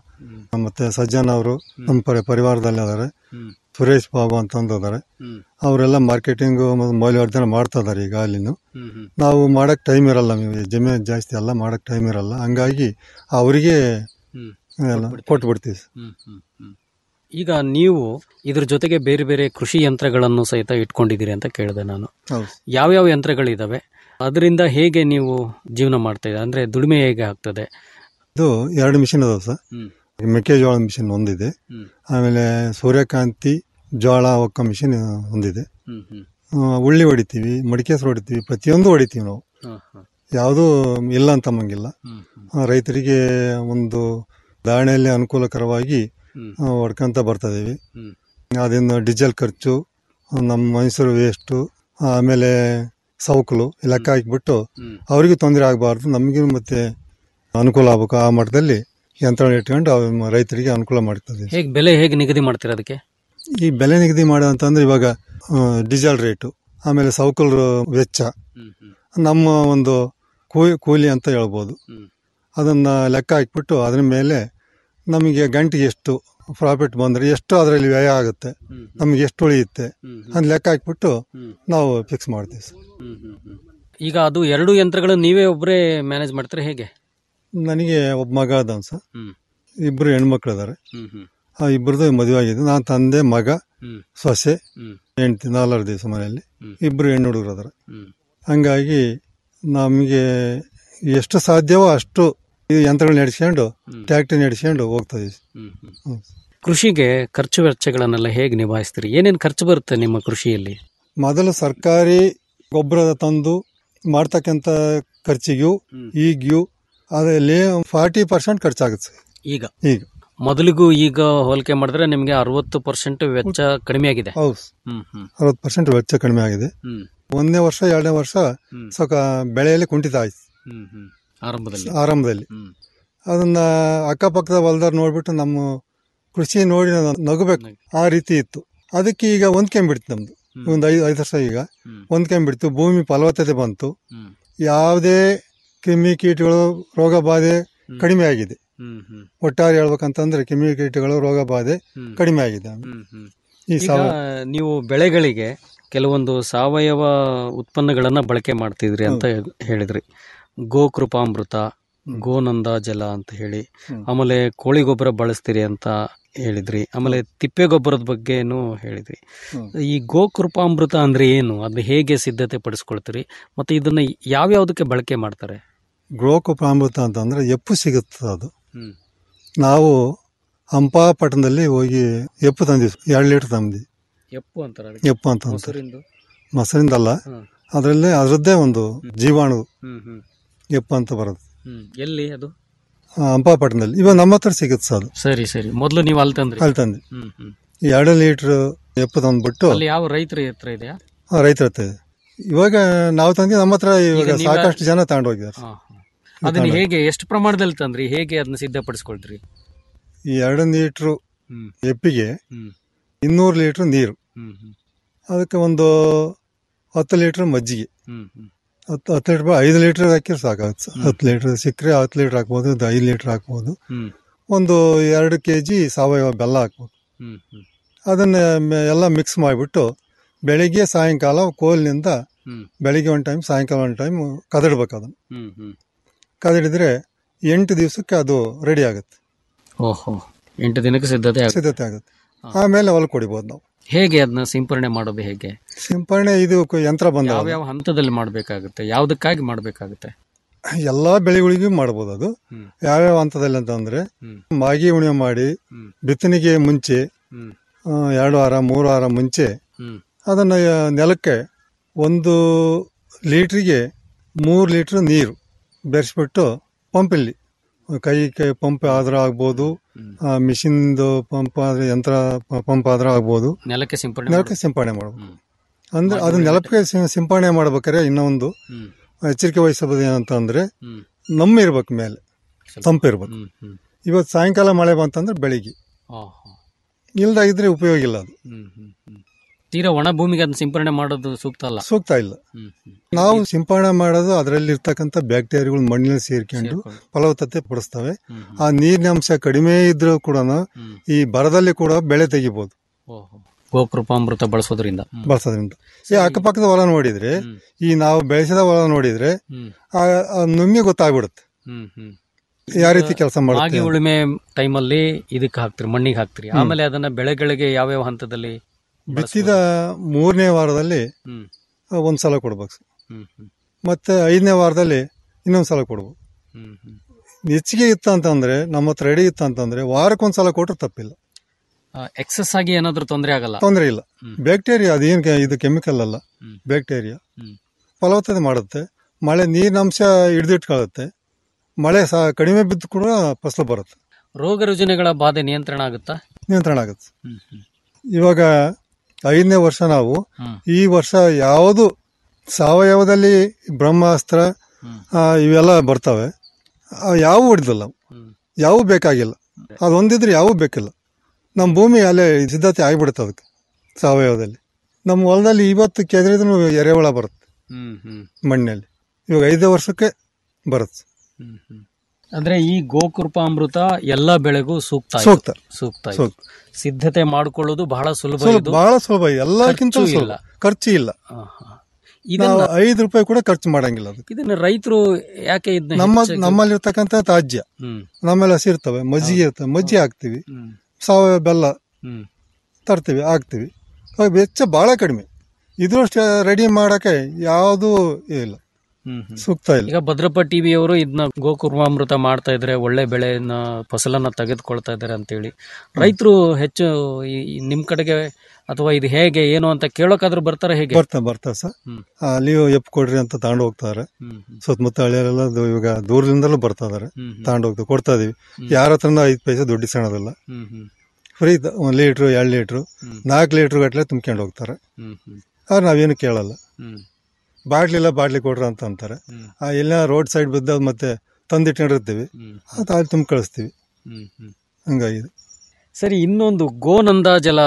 ಮತ್ತೆ ಸಜ್ಜನ್ ಅವರು ನಮ್ಮ ಪರಿ ಪರಿವಾರದಲ್ಲಿ ಅದಾರೆ ಹ್ಮ್. ಸುರೇಶ್ ಬಾಬು ಅಂತಂದು ಅದಾರೆ ಹ್ಮ್. ಅವರೆಲ್ಲ ಮಾರ್ಕೆಟಿಂಗ್ ಮೌಲ್ಯವರ್ಧನೆ ಮಾಡ್ತಾ ಇದಾರೆ ಈಗ ಅಲ್ಲಿನು ಹ್ಮ್, ಹ್ಮ್. ನಾವು ಮಾಡಕ್ ಟೈಮ್ ಇರಲ್ಲ ನೀವು ಜಮೀನು ಜಾಸ್ತಿ ಎಲ್ಲ ಮಾಡಕ್ ಟೈಮ್ ಇರಲ್ಲ ಹಂಗಾಗಿ ಅವರಿಗೆ ಹ್ಮ್. ಕೊಟ್ಬಿಡ್ತೀವಿ ಹ್ಮ್, ಹ್ಮ್, ಹ್ಮ್. ಈಗ ನೀವು ಇದ್ರ ಜೊತೆಗೆ ಬೇರೆ ಬೇರೆ ಕೃಷಿ ಯಂತ್ರಗಳನ್ನು ಸಹಿತ ಇಟ್ಕೊಂಡಿದ್ದೀರಿ ಅಂತ ಕೇಳಿದೆ ನಾನು ಹೌದು ಯಾವ್ಯಾವ ಯಂತ್ರಗಳಿದಾವೆ ಅದರಿಂದ ಹೇಗೆ ನೀವು ಜೀವನ ಮಾಡ್ತಾ ಇದ್ದೀರಾ ಅಂದ್ರೆ ದುಡಿಮೆ ಹೇಗೆ ಆಗ್ತದೆ ಇದು ಎರಡು ಮಿಷಿನ್ ಅದಾವ ಸರ್ ಹ್ಮ್. ಮೆಕ್ಕೆಜೋಳ ಮಿಷಿನ್ ಒಂದಿದೆ ಹ್ಮ್. ಆಮೇಲೆ ಸೂರ್ಯಕಾಂತಿ ಜೋಳ ಒಕ್ಕ ಮಿಷಿನ್ ಒಂದಿದೆ ಹ್ಮ್, ಹ್ಮ್. ಆ, ಉಳ್ಳಿ ಹೊಡಿತೀವಿ ಮಡಿಕೇಶ್ವರ ಹೊಡಿತೀವಿ ಪ್ರತಿಯೊಂದು ಹೊಡಿತೀವಿ ನಾವು ಹಾ, ಹಾ. ಯಾವುದೂ ಇಲ್ಲ ಅಂತ ಮಂಗಿಲ್ಲ ಹ್ಮ್, ಆ, ರೈತರಿಗೆ ಒಂದು ಧಾರಣೆಯಲ್ಲಿ ಅನುಕೂಲಕರವಾಗಿ ಹ್ಮ್. ಆ, ಹೊಡ್ಕೊಂತ ಬರ್ತಾ ಇದೀವಿ ಹ್ಮ್. ಅದರಿಂದ ಡೀಸೆಲ್ ಖರ್ಚು ನಮ್ಮ ಮೈಸೂರು ವೇಸ್ಟು ಆಮೇಲೆ ಸೌಕಲು ಲೆಕ್ಕ ಹಾಕಿಬಿಟ್ಟು ಹ್ಮ್. ಅವರಿಗೂ ತೊಂದರೆ ಆಗಬಾರ್ದು ನಮಗೂ ಮತ್ತೆ ಅನುಕೂಲ ಆಗ್ಬೇಕು ಆ ಮಟ್ಟದಲ್ಲಿ ಯಂತ್ರ ಇಟ್ಕೊಂಡು ಅವ್ ರೈತರಿಗೆ ಅನುಕೂಲ ಮಾಡ್ತದೆ ಹೇಗೆ ಬೆಲೆ ಹೇಗೆ ನಿಗದಿ ಮಾಡ್ತೀರಾ ಅದಕ್ಕೆ ಈ ಬೆಲೆ ನಿಗದಿ ಮಾಡೋದಂತಂದ್ರೆ ಇವಾಗ ಆ, ಡೀಸೆಲ್ ರೇಟು ಆಮೇಲೆ ಸೌಕಲ್ ವೆಚ್ಚ ನಮ್ಮ ಒಂದು ಕೂಲಿ ಕೂಲಿ ಅಂತ ಹೇಳ್ಬೋದು ಅದನ್ನ ಲೆಕ್ಕ ಹಾಕ್ಬಿಟ್ಟು ಅದ್ರ ಮೇಲೆ ನಮಗೆ ಗಂಟೆಗೆ ಎಷ್ಟು ಪ್ರಾಫಿಟ್ ಬಂದರೆ ಎಷ್ಟು ಅದರಲ್ಲಿ ವ್ಯಯ ಆಗುತ್ತೆ ನಮಗೆ ಎಷ್ಟು ಉಳಿಯುತ್ತೆ ಅಂತ ಲೆಕ್ಕ ಹಾಕ್ಬಿಟ್ಟು ನಾವು ಫಿಕ್ಸ್ ಮಾಡ್ತೀವಿ ಸರ್ ಈಗ ಅದು ಎರಡು ಯಂತ್ರಗಳನ್ನು ನೀವೇ ಒಬ್ಬರೇ ಮ್ಯಾನೇಜ್ ಮಾಡ್ತೀರಾ ಹೇಗೆ ನನಗೆ ಒಬ್ಬ ಮಗ ಅದಾನ ಸರ್ ಹ್ಮ್. ಇಬ್ಬರು ಹೆಣ್ಮಕ್ಳು ಇದಾರೆ ಹ್ಮ್, ಹ್ಮ್. ಆ ಇಬ್ಬರದು ಮದುವೆ ಆಗಿದೆ ನಾನು ತಂದೆ ಮಗ ಹ್ಮ್. ಸೊಸೆ ಹ್ಮ್. ಹೆಂಡತಿ ನಾಲ್ವರು ದಿವಸ ಮನೆಯಲ್ಲಿ ಹ್ಮ್. ಇಬ್ಬರು ಹೆಣ್ಣು ಹುಡುಗರು ಅದಾರೆ ಹ್ಮ್. ಹಂಗಾಗಿ ನಮಗೆ ಎಷ್ಟು ಸಾಧ್ಯವೋ ಅಷ್ಟು ಈ ಯಂತ್ರಗಳನ್ನ ನಡೆಸ್ಕೊಂಡು ಟ್ಯಾಕ್ಟ್ರಿ ನಡೆಸ್ಕೊಂಡು ಹೋಗ್ತಾ ಇದೀವಿ ಹ್ಮ್, ಹ್ಮ್. ಹ್ಮ್. ಕೃಷಿಗೆ ಖರ್ಚು ವೆಚ್ಚಗಳನ್ನೆಲ್ಲ ಹೇಗೆ ನಿಭಾಯಿಸ್ತೀರಿ ಏನೇನು ಖರ್ಚು ಬರುತ್ತೆ ನಿಮ್ಮ ಕೃಷಿಯಲ್ಲಿ ಮೊದಲು ಸರ್ಕಾರಿ ಗೊಬ್ಬರ ತಂದು ಮಾಡ್ತಕ್ಕಂಥ ಖರ್ಚಿಗೂ ಈಗ್ಯೂ ಅದರಲ್ಲಿ ಫಾರ್ಟಿ ಪರ್ಸೆಂಟ್ ಖರ್ಚಾಗುತ್ತೆ ಸರ್ ಈಗ ಈಗ ಮೊದಲಿಗೂ ಈಗ ಹೋಲಿಕೆ ಮಾಡಿದ್ರೆ ನಿಮಗೆ ಅರವತ್ತು ಪರ್ಸೆಂಟ್ ವೆಚ್ಚ ಕಡಿಮೆ ಆಗಿದೆ ಹೌದು ಹ್ಮ್ ಹ್ಮ್ ಅರವತ್ತು ಪರ್ಸೆಂಟ್ ವೆಚ್ಚ ಕಡಿಮೆ ಆಗಿದೆ ಹ್ಮ್ ಒಂದನೇ ವರ್ಷ ಎರಡನೇ ವರ್ಷ ಸ್ವಲ್ಪ ಬೆಳೆಯಲ್ಲಿ ಕುಂಠಿತ ಆಯ್ತು ಹ್ಮ್ ಹ್ಮ್ ಆರಂಭದಲ್ಲಿ ಆರಂಭದಲ್ಲಿ ಹ್ಮ್. ಅದನ್ನ ಅಕ್ಕಪಕ್ಕದ ಹೊಲದವ್ರು ನೋಡ್ಬಿಟ್ಟು ನಮ್ಮ ಕೃಷಿ ನೋಡಿ ನಾನು ನಗಬೇಕು ಆ ರೀತಿ ಇತ್ತು ಅದಕ್ಕೆ ಈಗ ಹೊಂದ್ಕೊಂಡ್ಬಿಡ್ತು ನಮ್ದು ಒಂದು ಐದು ಐದು ವರ್ಷ ಈಗ ಹೊಂದ್ಕೊಂಡ್ಬಿಡ್ತು ಭೂಮಿ ಫಲವತ್ತತೆ ಬಂತು ಹ್ಮ್. ಯಾವುದೇ ಕ್ರಿಮಿ ಕೀಟಗಳು ರೋಗ ಬಾಧೆ ಕಡಿಮೆ ಆಗಿದೆ ಹ್ಮ್ ಹ್ಮ್ ಒಟ್ಟಾರೆ ಹೇಳ್ಬೇಕಂತಂದ್ರೆ ಕ್ರಿಮಿ ಕೀಟಗಳು ರೋಗ ಬಾಧೆ ಹ್ಮ್. ಕಡಿಮೆ ಆಗಿದೆ ಹ್ಮ್ ಹ್ಮ್ ಈ ಈಗ ಸಾವ ನೀವು ಬೆಳೆಗಳಿಗೆ ಕೆಲವೊಂದು ಸಾವಯವ ಉತ್ಪನ್ನಗಳನ್ನ ಬಳಕೆ ಮಾಡ್ತಿದ್ರಿ ಅಂತ ಹೇಳಿದ್ರಿ ಗೋಕೃಪಾಮೃತ ಗೋನಂದ ಜಲ ಅಂತ ಹೇಳಿ ಆಮೇಲೆ ಕೋಳಿ ಗೊಬ್ಬರ ಬಳಸ್ತೀರಿ ಅಂತ ಹೇಳಿದ್ರಿ ಆಮೇಲೆ ತಿಪ್ಪೆ ಗೊಬ್ಬರದ ಬಗ್ಗೆನೂ ಹೇಳಿದ್ರಿ ಈ ಗೋಕೃಪಾಮೃತ ಅಂದ್ರೆ ಏನು ಅದನ್ನ ಹೇಗೆ ಸಿದ್ಧತೆ ಪಡಿಸ್ಕೊಳ್ತೀರಿ ಮತ್ತೆ ಇದನ್ನ ಯಾವ್ಯಾವ್ದಕ್ಕೆ ಬಳಕೆ ಮಾಡ್ತಾರೆ ಗೃಹಕುಪಾಮೃತ ಅಂತಂದ್ರೆ ಎಪ್ಪು ಸಿಗುತ್ತೆ ಅದು ಹ್ಮ್. ನಾವು ಹಂಪಾಪಟ್ಟಣದಲ್ಲಿ ಹೋಗಿ ಎಪ್ಪು ತಂದಿವಿ ಎರಡು ಲೀಟರ್ ತಂದ್ವಿ ಎಪ್ಪು ಅಂತಾರೆ ಎಪ್ಪು ಅಂತ ಅಂತಾರೆ. ಮೊಸರಿಂದು ಮೊಸರಿಂದಲ್ಲ ಹ್ಮ್. ಅದರಲ್ಲೇ ಅದರದ್ದೇ ಒಂದು ಜೀವಾಣು ಹ್ಮ್ ಹ್ಮ್ ಎಪ್ಪು ಅಂತ ಬರುತ್ತೆ ಹ್ಮ್ ಎಲ್ಲಿ ಅದು ಆ, ಹಂಪಾಪಟ್ಟಣದಲ್ಲಿ ಇವಾಗ ನಮ್ಮ ಹತ್ರ ಸಿಗುತ್ತೆ ಸರ್ ಅದು ಸರಿ ಸರಿ ಮೊದಲು ನೀವು ಅಲ್ಲಿ ತಂದ್ರಿ ಅಲ್ಲಿ ತಂದೆ ಹ್ಮ್ ಹ್ಮ್ ಎರಡು ಲೀಟರ್ ಎಪ್ಪು ತಂದ್ಬಿಟ್ಟು ಅಲ್ಲಿ ಯಾವ ರೈತರ ಹತ್ರ ಇದೆಯಾ ಆ, ರೈತರ ಹತ್ರ ಇದೆ ಇವಾಗ ನಾವು ತಂದಿ ನಮ್ಮ ಹತ್ರ ಇವಾಗ ಈಗ ನೀವೇ- ಸಾಕಷ್ಟು ಜನ ತಗೊಂಡು ಹೋಗಿದ್ದಾರೆ ಹಾ, ಹಾ. ಅದನ್ನ ಹೇಗೆ ಎಷ್ಟು ಪ್ರಮಾಣದಲ್ಲಿ ತಂದ್ರಿ ಹೇಗೆ ಅದನ್ನ ಸಿದ್ಧಪಡಿಸ್ಕೊಳ್ತೀರಿ ಈ ಎರಡು ಲೀಟ್ರು ಹ್ಮ್. ಎಪ್ಪಿಗೆ ಹ್ಮ್. ಇನ್ನೂರು ಲೀಟ್ರ್ ನೀರು ಹ್ಮ್ ಹ್ಮ್ ಅದಕ್ಕೆ ಒಂದು ಹತ್ತು ಲೀಟ್ರ್ ಮಜ್ಜಿಗೆ ಹ್ಮ್ ಹ್ಮ್ ಹತ್ತು ಹತ್ತು ಲೀಟ್ರ್ ಐದು ಲೀಟ್ರ್ ಹಾಕಿದ್ರೆ ಸಾಕಾಗುತ್ತೆ ಸರ್. ಹತ್ತು ಲೀಟ್ರ್ ಸಿಕ್ಕರೆ ಹತ್ತು ಲೀಟ್ರ್ ಹಾಕ್ಬೋದು ಇದು ಐದು ಲೀಟ್ರ್ ಹಾಕ್ಬೋದು ಹ್ಮ್ ಒಂದು ಎರಡು ಕೆ ಜಿ ಸಾವಯವ ಬೆಲ್ಲ ಹಾಕ್ಬೋದು ಹ್ಮ್ ಹ್ಮ್ ಅದನ್ನ ಮ- ಎಲ್ಲ ಮಿಕ್ಸ್ ಮಾಡಿಬಿಟ್ಟು ಬೆಳಿಗ್ಗೆ ಸಾಯಂಕಾಲ ಕೋಲ್ನಿಂದ ಹ್ಮ್. ಬೆಳಿಗ್ಗೆ ಒಂದು ಟೈಮ್ ಸಾಯಂಕಾಲ ಒಂದು ಟೈಮ್ ಕದಡ್ಬೇಕು ಅದನ್ನು ಹ್ಮ್ ಹ್ಮ್ ಕದಡಿದ್ರೆ ಎಂಟು ದಿವಸಕ್ಕೆ ಅದು ರೆಡಿ ಆಗುತ್ತೆ ಓಹೋ ಎಂಟು ದಿನಕ್ಕೆ ಸಿದ್ಧತೆ ಆಗುತ್ತೆ ಸಿದ್ಧತೆ ಆಗುತ್ತೆ ಆಮೇಲೆ ಹೊಲಕ್ಕೆ ಹೊಡಿಬೋದು ನಾವು ಹೇಗೆ ಅದನ್ನ ಸಿಂಪರಣೆ ಮಾಡೋದು ಹೇಗೆ ಸಿಂಪರಣೆ ಇದು ಕ- ಯಂತ್ರ ಬಂದ ಯಾವ್ಯಾವ ಹಂತದಲ್ಲಿ ಮಾಡಬೇಕಾಗುತ್ತೆ ಯಾವ್ದಕ್ಕಾಗಿ ಮಾಡಬೇಕಾಗುತ್ತೆ ಎಲ್ಲಾ ಬೆಳೆಗಳಿಗೂ ಮಾಡ್ಬೋದು ಅದು ಹ್ಮ್. ಯಾವ್ಯಾವ ಹಂತದಲ್ಲಿ ಅಂತಂದ್ರೆ ಹ್ಮ್. ಮಾಗಿ ಉಣಿಮೆ ಮಾಡಿ ಹ್ಮ್. ಬಿತ್ತನೆಗೆ ಮುಂಚೆ ಹ್ಮ್ ಆ, ಎರಡು ವಾರ ಮೂರು ವಾರ ಮುಂಚೆ ಹ್ಮ್ ಅದನ್ನು ನೆಲಕ್ಕೆ ಒಂದು ಲೀಟ್ರಿಗೆ ಮೂರು ಲೀಟ್ರ್ ನೀರು ಬೆರೆಸ್ಬಿಟ್ಟು ಪಂಪಲ್ಲಿ ಕೈ ಕೈ ಪಂಪ್ ಆದ್ರೂ ಆಗ್ಬೋದು ಮಿಷಿನ್ದು ಪಂಪ್ ಆದ್ರೆ ಯಂತ್ರ ಪಂಪ್ ಆದ್ರೂ ಆಗ್ಬೋದು ನೆಲಕ್ಕೆ ಸಿಂಪಡಣೆ ನೆಲಕ್ಕೆ ಸಿಂಪಡಣೆ ಮಾಡಬೇಕು ಅಂದ್ರೆ ಅದು ನೆಲಕ್ಕೆ ಸಿಂ- ಸಿಂಪಡಣೆ ಮಾಡ್ಬೇಕಾದ್ರೆ ಇನ್ನೊಂದು ಹ್ಮ್. ಎಚ್ಚರಿಕೆ ವಹಿಸಬಹುದು ಏನಂತ ಅಂದ್ರೆ ಹ್ಮ್. ನಮ್ಮ ಇರ್ಬೇಕು ಮೇಲೆ ತಂಪು ಇರ್ಬೇಕು ಹ್ಮ್ ಹ್ಮ್ ಇವತ್ತು ಸಾಯಂಕಾಲ ಮಳೆ ಬಂತಂದ್ರೆ ಬೆಳಿಗ್ಗೆ ಆ, ಹಾ. ಇಲ್ದ ಇದ್ರೆ ಉಪಯೋಗ ಇಲ್ಲ ಅದು ಹ್ಮ್ ಹ್ಮ್ ಹ್ಮ್ ತೀರಾ ಒಣ ಭೂಮಿಗೆ ಅದನ್ನ ಸಿಂಪರಣೆ ಮಾಡೋದು ಸೂಕ್ತ ಅಲ್ಲ ಸೂಕ್ತ ಇಲ್ಲ ಹ್ಮ್ ಹ್ಮ್ ನಾವು ಸಿಂಪಡಣೆ ಮಾಡೋದು ಅದರಲ್ಲಿ ಇರ್ತಕ್ಕಂಥ ಬ್ಯಾಕ್ಟೀರಿಯಾಗಳು ಮಣ್ಣಿನಲ್ಲಿ ಸೇರ್ಕೊಂಡು ಫಲವತ್ತತೆ ಪಡಿಸ್ತವೆ ಆ ನೀರಿನ ಅಂಶ ಕಡಿಮೆ ಇದ್ರೂ ಕೂಡ ಈ ಬರದಲ್ಲಿ ಕೂಡ ಬೆಳೆ ತೆಗಿಬಹುದು ಓಹೋ ಗೋಕೃಪಾಮೃತ ಬಳಸೋದ್ರಿಂದ ಹ್ಮ್. ಬಳಸೋದ್ರಿಂದ ಈ ಅಕ್ಕಪಕ್ಕದ ಹೊಲ ನೋಡಿದ್ರೆ ಈ ನಾವು ಬೆಳೆಸಿದ ಹೊಲ ನೋಡಿದ್ರೆ ಹ್ಮ್. ಆ ಆ ನಮ್ಗೆ ಗೊತ್ತಾಗ್ಬಿಡುತ್ತೆ ಹ್ಮ್ ಹ್ಮ್ ಯಾವ ರೀತಿ ಕೆಲಸ ಮಾಗಿ ಮಾಡುತ್ತೆ ಉಳುಮೆ ಟೈಮಲ್ಲಿ ಇದಕ್ಕೆ ಹಾಕ್ತಿರಿ ಮಣ್ಣಿಗೆ ಹಾಕ್ತಿರಿ ಆಮೇಲೆ ಅದನ್ನ ಬೆಳೆಗಳಿಗೆ ಯಾವ್ಯಾವ ಹಂತದಲ್ಲಿ ಬಿತ್ತಿದ ಮೂರನೇ ವಾರದಲ್ಲಿ ಹ್ಮ್ ಆ, ಒಂದ್ ಸಲ ಕೊಡ್ಬೇಕು ಹ್ಮ್ ಹ್ಮ್ ಮತ್ತೆ ಐದನೇ ವಾರದಲ್ಲಿ ಇನ್ನೊಂದ್ ಸಲ ಕೊಡ್ಬೇಕು ಹ್ಮ್ ಹ್ಮ್ ಹೆಚ್ಚಿಗೆ ಇತ್ತು ಅಂತಂದ್ರೆ ನಮ್ಮ ಹತ್ರ ರೆಡಿ ಇತ್ತು ಅಂತಂದ್ರೆ ವಾರಕ್ಕೊಂದ್ಸಲ ಕೊಟ್ರೆ ತಪ್ಪಿಲ್ಲ ಎಕ್ಸಸ್ ಆಗಿ ಏನಾದ್ರೂ ತೊಂದರೆ ಆಗಲ್ಲ ತೊಂದರೆ ಇಲ್ಲ ಹ್ಮ್. ಬ್ಯಾಕ್ಟೀರಿಯಾ ಅದೇನ್ ಕೆ- ಇದು ಕೆಮಿಕಲ್ ಅಲ್ಲ ಹ್ಮ್. ಬ್ಯಾಕ್ಟೀರಿಯಾ ಹ್ಮ್. ಫಲವತ್ತತೆ ಮಾಡುತ್ತೆ ಮಳೆ ನೀರಿನಂಶ ಹಿಡಿದಿಟ್ಕೊಳ್ಳುತ್ತೆ ಮಳೆ ಸಹ ಕಡಿಮೆ ಬಿದ್ದು ಕೂಡ ಫಸಲು ಬರುತ್ತೆ ರೋಗ ರುಜಿನಗಳ ಬಾಧೆ ನಿಯಂತ್ರಣ ಆಗುತ್ತಾ ನಿಯಂತ್ರಣ ಆಗುತ್ತೆ ಹ್ಮ್ ಹ್ಮ್ ಇವಾಗ ಐದನೇ ವರ್ಷ ನಾವು ಹ್ಮ್. ಈ ವರ್ಷ ಯಾವುದು ಸಾವಯವದಲ್ಲಿ ಬ್ರಹ್ಮಾಸ್ತ್ರ ಹ್ಮ್. ಆ, ಇವೆಲ್ಲ ಬರ್ತವೆ ಆ, ಯಾವು ಹೊಡೆದಿಲ್ಲ ಹ್ಮ್. ಯಾವು ಬೇಕಾಗಿಲ್ಲ ಅದೊಂದಿದ್ರೆ ಯಾವೂ ಬೇಕಿಲ್ಲ ನಮ್ಮ ಭೂಮಿ ಅಲ್ಲೇ ಸಿದ್ಧತೆ ಆಗಿಬಿಡುತ್ತೆ ಅದಕ್ಕೆ ಸಾವಯವದಲ್ಲಿ ನಮ್ಮ ಹೊಲದಲ್ಲಿ ಇವತ್ತು ಕೆದರಿದ್ರು ಎರೆಹುಳ ಬರುತ್ತೆ ಹ್ಮ್ ಹ್ಮ್ ಮಣ್ಣಲ್ಲಿ ಇವಾಗ ಐದೇ ವರ್ಷಕ್ಕೆ ಬರುತ್ತೆ ಹ್ಮ್ ಹ್ಮ್ ಅಂದ್ರೆ ಈ ಗೋಕೃಪಾಮೃತ ಎಲ್ಲಾ ಬೆಳೆಗೂ ಸೂಕ್ತ ಆಯ್ತು. ಸೂಕ್ತ. ಸೂಕ್ತ ಆಯ್ತು. ಸೂಕ್ತ. ಸಿದ್ಧತೆ ಮಾಡ್ಕೊಳ್ಳೋದು ಬಹಳ ಸುಲಭ ಸುಲಭ ಇದು ಬಹಳ ಸುಲಭ ಎಲ್ಲಕ್ಕಿಂತ ಖರ್ಚು ಸುಲಭ ಇಲ್ಲ. ಖರ್ಚು ಇಲ್ಲ ಆ, ಹಾ. ನಾವು ಇದನ್ನ ಐದು ರೂಪಾಯಿ ಕೂಡ ಖರ್ಚು ಮಾಡಂಗಿಲ್ಲ ಅದಕ್ಕೆ ಇದನ್ನ ರೈತರು ಯಾಕೆ ಇದನ್ನ ನಮ್ಮ ಹೆಚ್ಚಾಗಿ- ನಮ್ಮಲ್ಲಿರ್ತಕ್ಕಂಥ ತಾಜ್ಯ ಹ್ಮ್ ನಮ್ಮಲ್ಲಿ ಹಸಿ ಇರ್ತವೆ ಮಜ್ಜಿಗೆ ಇರ್ತವೆ ಮಜ್ಜಿಗೆ ಹಾಕ್ತಿವಿ ಹ್ಮ್ ಸಾವಯವ ಬೆಲ್ಲ ಹ್ಮ್ ತರ್ತೀವಿ ಹಾಕ್ತಿವಿ ಅವಾಗ ವೆಚ್ಚ ಭಾಳ ಕಡಿಮೆ ಇದ್ರಷ್ಟು ರೆಡಿ ಮಾಡಕ್ಕೆ ಯಾವುದೂ ಇಲ್ಲ ಹ್ಮ್ ಹ್ಮ್. ಸೂಕ್ತ ಇಲ್ಲ ಈಗ ಭದ್ರಪ್ಪ ಟಿವಿಯವರು ಇದನ್ನ ಗೋಕುರ್ಮಾಮೃತ ಮಾಡ್ತಾ ಇದ್ರೆ ಒಳ್ಳೆ ಬೆಳೆಯನ್ನ ಫಸಲನ್ನ ತೆಗೆದುಕೊಳ್ತಾ ಇದ್ದಾರೆ ಅಂತೇಳಿ ರೈತರು ಹೆಚ್ಚು ಈ- ಈ ನಿಮ್ ಕಡೆಗೆ ಅಥವಾ ಇದು ಹೇಗೆ ಏನು ಅಂತ ಕೇಳೋಕಾದ್ರೂ ಬರ್ತಾರೆ ಹೇಗೆ ಬರ್ತಾ ಬರ್ತಾ ಸರ್ ಹ್ಮ್. ಅಲ್ಲಿ ಎಪ್ ಕೊಡ್ರಿ ಅಂತ ತಗೊಂಡು ಹೋಗ್ತಾರೆ ಹ್ಮ್ ಹ್ಮ್. ಸುತ್ತಮುತ್ತ ಹಳ್ಳಿಯರೆಲ್ಲ ಅದು ಇವಾಗ ದೂರದಿಂದಲೂ ಬರ್ತಾ ಇದಾರೆ ಹ್ಮ್ ಹ್ಮ್. ತಗೊಂಡು ಹೋಗ್ತಾ ಕೊಡ್ತಾ ಇದೀವಿ ಯಾರ ಹತ್ರನೂ ಐದು ಪೈಸೆ ದುಡ್ಡು ಇಸ್ಕೊಳೋದಿಲ್ಲ ಹ್ಮ್ ಹ್ಮ್ ಫ್ರೀ ಒಂದು ಲೀಟ್ರು ಎರಡು ಲೀಟ್ರು ಹ್ಮ್. ನಾಲ್ಕು ಲೀಟ್ರ್ ಗಟ್ಟಲೆ ತುಂಬ್ಕೊಂಡು ಹೋಗ್ತಾರೆ ಹ್ಮ್ ಹ್ಮ್ ಆದ್ರೆ ನಾವೇನು ಕೇಳಲ್ಲ ಹ್ಮ್ ಬಾಟ್ಲಿಲ್ಲ ಬಾಟ್ಲಿ ಕೊಡ್ರಿ ಅಂತ ಅಂತಾರೆ ಹ್ಮ್. ಆ ಎಲ್ಲ ರೋಡ್ ಸೈಡ್ ಬಿದ್ದ ಮತ್ತೆ ತಂದಿಟ್ಕೊಂಡಿರ್ತೀವಿ ಹ್ಮ್. ಅದು ಅಲ್ಲಿ ತುಂಬ ಕಳಿಸ್ತೀವಿ ಹ್ಮ್ ಹ್ಮ್ ಹಂಗಾಗಿದೆ ಸರಿ ಇನ್ನೊಂದು ಗೋನಂದ ಜಲ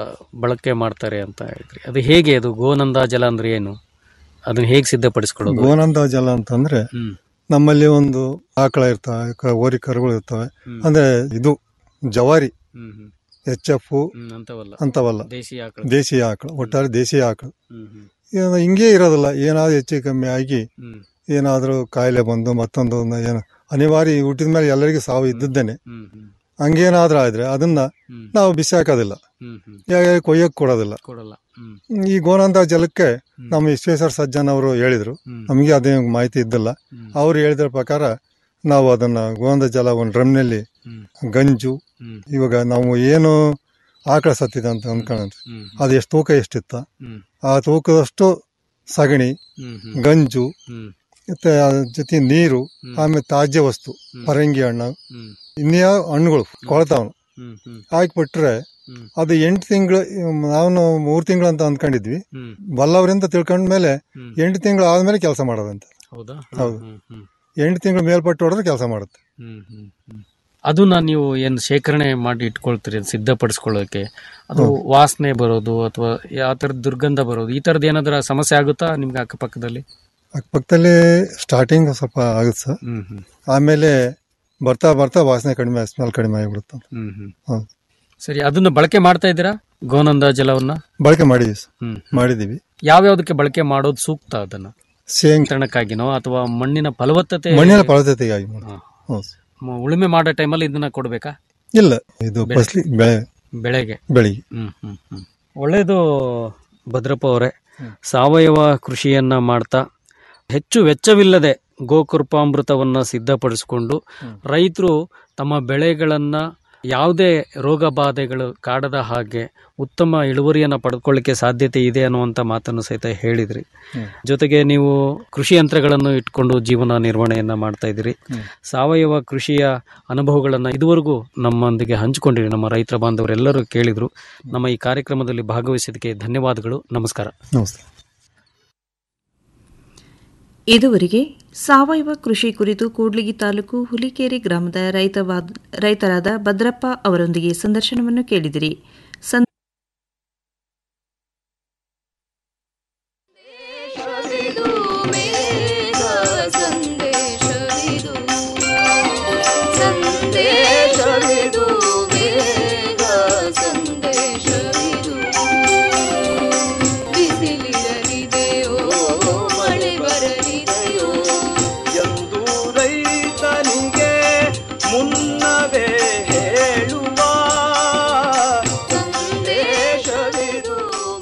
ಬಳಕೆ ಮಾಡ್ತಾರೆ ಅಂತ ಹೇಳಿದ್ರಿ ಅದು ಹೇಗೆ ಅದು ಗೋನಂದ ಜಲ ಅಂದ್ರೆ ಏನು ಅದನ್ನ ಹೇಗೆ ಸಿದ್ಧಪಡಿಸ್ಕೊಳ್ಳೋದು ಗೋನಂದ ಜಲ ಅಂತಂದ್ರೆ ಹ್ಮ್ ನಮ್ಮಲ್ಲಿ ಒಂದು ಆಕಳ ಇರ್ತವೆ ಕ- ಹೋರಿ ಕರುಗಳು ಇರ್ತವೆ ಹ್ಮ್. ಅಂದ್ರೆ ಇದು ಜವಾರಿ ಹ್ಮ್ ಹ್ಮ್ ಎಚ್ ಎಫ್ ಹ್ಮ್ ಅಂತವಲ್ಲ ಅಂತವಲ್ಲ ದೇಶಿ ಆಕಳ ದೇಶೀಯ ಆಕಳ ಒಟ್ಟಾರೆ ದೇಶೀಯ ಆಕಳ ಹ್ಮ್ ಹ್ಮ್ ಏನು ಹಿಂಗೆ ಇರೋದಿಲ್ಲ ಏನಾದ್ರು ಹೆಚ್ಚು ಕಮ್ಮಿ ಆಗಿ ಹ್ಮ್ ಏನಾದರೂ ಕಾಯಿಲೆ ಬಂದು ಮತ್ತೊಂದು ಒಂದು ಏನು ಅನಿವಾರ್ಯ ಊಟದ ಮೇಲೆ ಎಲ್ಲರಿಗೂ ಸಾವು ಇದ್ದದ್ದೇನೆ ಹ್ಮ್ ಹ್ಮ್ ಹಂಗೇನಾದ್ರೂ ಆದ್ರೆ ಅದನ್ನ ಹ್ಮ್. ನಾವು ಬಿಸಿ ಹಾಕೋದಿಲ್ಲ ಹ್ಮ್ ಹ್ಮ್ ಯಾಕೆ ಕೊಯ್ಯಕ್ಕೆ ಕೊಡೋದಿಲ್ಲ ಕೊಡಲ್ಲ ಹ್ಮ್ ಈ ಗೋನಂದ ಜಲಕ್ಕೆ ನಮ್ಮ ವಿಶ್ವೇಶ್ವರ ಸಜ್ಜನ್ ಅವರು ಹೇಳಿದ್ರು ಹ್ಮ್. ನಮಗೆ ಅದೇ ಮಾಹಿತಿ ಇದ್ದಿಲ್ಲ ಹ್ಮ್. ಅವ್ರು ಹೇಳಿದ್ರ ಪ್ರಕಾರ ನಾವು ಅದನ್ನ ಗೋನಂದ ಜಲ ಒಂದು ಡ್ರಮ್ನಲ್ಲಿ ಹ್ಮ್. ಗಂಜು ಹ್ಮ್. ಇವಾಗ ನಾವು ಏನು ಆಕಳ ಸತ್ತಿದೆ ಅಂತ ಅಂದ್ಕೊಂಡ್ರಿ ಹ್ಮ್. ಅದು ಎಷ್ಟು ತೂಕ ಎಷ್ಟಿತ್ತ ಹ್ಮ್. ಆ ತೂಕದಷ್ಟು ಸಗಣಿ ಹ್ಮ್ ಹ್ಮ್ ಗಂಜು ಹ್ಮ್ ಮತ್ತೆ ಅದ್ರ ಜೊತೆ ನೀರು ಆಮೇಲೆ ತಾಜ್ಯ ವಸ್ತು ಪರಂಗಿ ಹಣ್ಣು ಹ್ಮ್ ಇನ್ಯಾವ ಹಣ್ಣುಗಳು ಕೊಳತಾವನು ಹ್ಮ್ ಹ್ಮ್ ಹಾಕ್ಬಿಟ್ರೆ ಹ್ಮ್. ಅದು ಎಂಟು ತಿಂಗಳು ನಾವು ಮೂರು ತಿಂಗಳು ಅಂತ ಅಂದ್ಕೊಂಡಿದ್ವಿ ಹ್ಮ್. ಬಲ್ಲವರಿಂದ ತಿಳ್ಕೊಂಡ್ಮೇಲೆ ಹ್ಮ್. ಎಂಟು ತಿಂಗಳು ಆದ್ಮೇಲೆ ಕೆಲಸ ಮಾಡೋದಂತೆ ಹೌದಾ ಹೌದು ಹ್ಮ್ ಹ್ಮ್ ಎಂಟು ತಿಂಗಳು ಮೇಲ್ಪಟ್ಟು ಹೊಡೆದ್ರೆ ಕೆಲಸ ಮಾಡುತ್ತೆ ಹ್ಮ್ ಹ್ಮ್ ಹ್ಮ್ ಅದನ್ನ ನೀವು ಏನು ಶೇಖರಣೆ ಮಾಡಿ ಇಟ್ಕೊಳ್ತೀರಿ ಅದ್ ಸಿದ್ಧಪಡಿಸ್ಕೊಳ್ಳೋಕೆ ಅದು ವಾಸನೆ ಬರೋದು ಅಥವಾ ಯಾವ ಥರದ ದುರ್ಗಂಧ ಬರೋದು ಈ ಥರದ್ದು ಏನಾದ್ರ ಸಮಸ್ಯೆ ಆಗುತ್ತಾ ನಿಮ್ಗೆ ಅಕ್ಕಪಕ್ಕದಲ್ಲಿ ಅಕ್ಕಪಕ್ಕದಲ್ಲಿ ಸ್ಟಾರ್ಟಿಂಗ್ ಸ್ವಲ್ಪ ಆಗುತ್ತೆ ಸರ್ ಹ್ಮ್ ಹ್ಮ್ ಆಮೇಲೆ ಬರ್ತಾ ಬರ್ತಾ ವಾಸನೆ ಕಡಿಮೆ ಸ್ಮೆಲ್ ಕಡಿಮೆ ಆಗಿಬಿಡುತ್ತೆ ಹ್ಮ್ ಹ್ಮ್ ಹೌದು ಸರಿ ಅದನ್ನ ಬಳಕೆ ಮಾಡ್ತಾ ಇದ್ದೀರಾ ಗೋನಂದ ಜಲವನ್ನ ಬಳಕೆ ಮಾಡಿದೀವಿ ಸರ್ ಹ್ಮ್ ಮಾಡಿದೀವಿ ಯಾವ್ಯಾವ್ದಕ್ಕೆ ಬಳಕೆ ಮಾಡೋದು ಸೂಕ್ತ ಅದನ್ನ ಶೇಂಗ್ ತಣಕ್ಕಾಗಿನೋ ಅಥವಾ ಮಣ್ಣಿನ ಫಲವತ್ತತೆ ಮಣ್ಣಿನ ಫಲವತ್ತತೆಗಾಗಿ ಮಾಡಿ ಹಾ. ಹೌದು ಸರ್. ಮ- ಉಳುಮೆ ಮಾಡೋ ಟೈಮಲ್ಲಿ ಇದನ್ನ ಕೊಡ್ಬೇಕಾ ಇಲ್ಲ ಇದು ಫಸ್ಲಿ ಬೆಳೆ ಬೆಳೆಗೆ ಬೆಳಿಗ್ಗೆ ಹ್ಮ್ ಹ್ಮ್ ಹ್ಮ್ ಒಳ್ಳೇದು ಭದ್ರಪ್ಪ ಅವರೇ ಸಾವಯವ ಕೃಷಿಯನ್ನ ಮಾಡ್ತಾ ಹೆಚ್ಚು ವೆಚ್ಚವಿಲ್ಲದೆ ಗೋಕೃಪಾಮೃತವನ್ನ ಸಿದ್ಧಪಡಿಸಿಕೊಂಡು ರೈತರು ತಮ್ಮ ಬೆಳೆಗಳನ್ನ ಯಾವುದೇ ರೋಗ ಬಾಧೆಗಳು ಕಾಡದ ಹಾಗೆ ಉತ್ತಮ ಇಳುವರಿಯನ್ನು ಪಡೆದುಕೊಳ್ಳಿಕ್ಕೆ ಸಾಧ್ಯತೆ ಇದೆ ಅನ್ನುವಂಥ ಮಾತನ್ನು ಸಹಿತ ಹೇಳಿದ್ರಿ ಜೊತೆಗೆ ನೀವು ಕೃಷಿ ಯಂತ್ರಗಳನ್ನು ಇಟ್ಕೊಂಡು ಜೀವನ ನಿರ್ವಹಣೆಯನ್ನ ಮಾಡ್ತಾ ಇದ್ದೀರಿ ಸಾವಯವ ಕೃಷಿಯ ಅನುಭವಗಳನ್ನು ಇದುವರೆಗೂ ನಮ್ಮೊಂದಿಗೆ ಹಂಚಿಕೊಂಡಿರಿ ನಮ್ಮ ರೈತರ ಬಾಂಧವರೆಲ್ಲರೂ ಕೇಳಿದ್ರು ನಮ್ಮ ಈ ಕಾರ್ಯಕ್ರಮದಲ್ಲಿ ಭಾಗವಹಿಸಿದ್ದಕ್ಕೆ ಧನ್ಯವಾದಗಳು ನಮಸ್ಕಾರ ನಮಸ್ತೆ ಇದುವರೆಗೆ ಸಾವಯವ ಕೃಷಿ ಕುರಿತು ಕೂಡ್ಲಿಗಿ ತಾಲೂಕು ಹುಲಿಕೇರಿ ಗ್ರಾಮದ ರೈತವಾದ ರೈತರಾದ ಭದ್ರಪ್ಪ ಅವರೊಂದಿಗೆ ಸಂದರ್ಶನವನ್ನು ಕೇಳಿದಿರಿ ಸಂ ಎಂದು ರೈತನಿಗೆ ಮುನ್ನವೇ ಹೇಳುವ ಸಂದೇಶವಿದು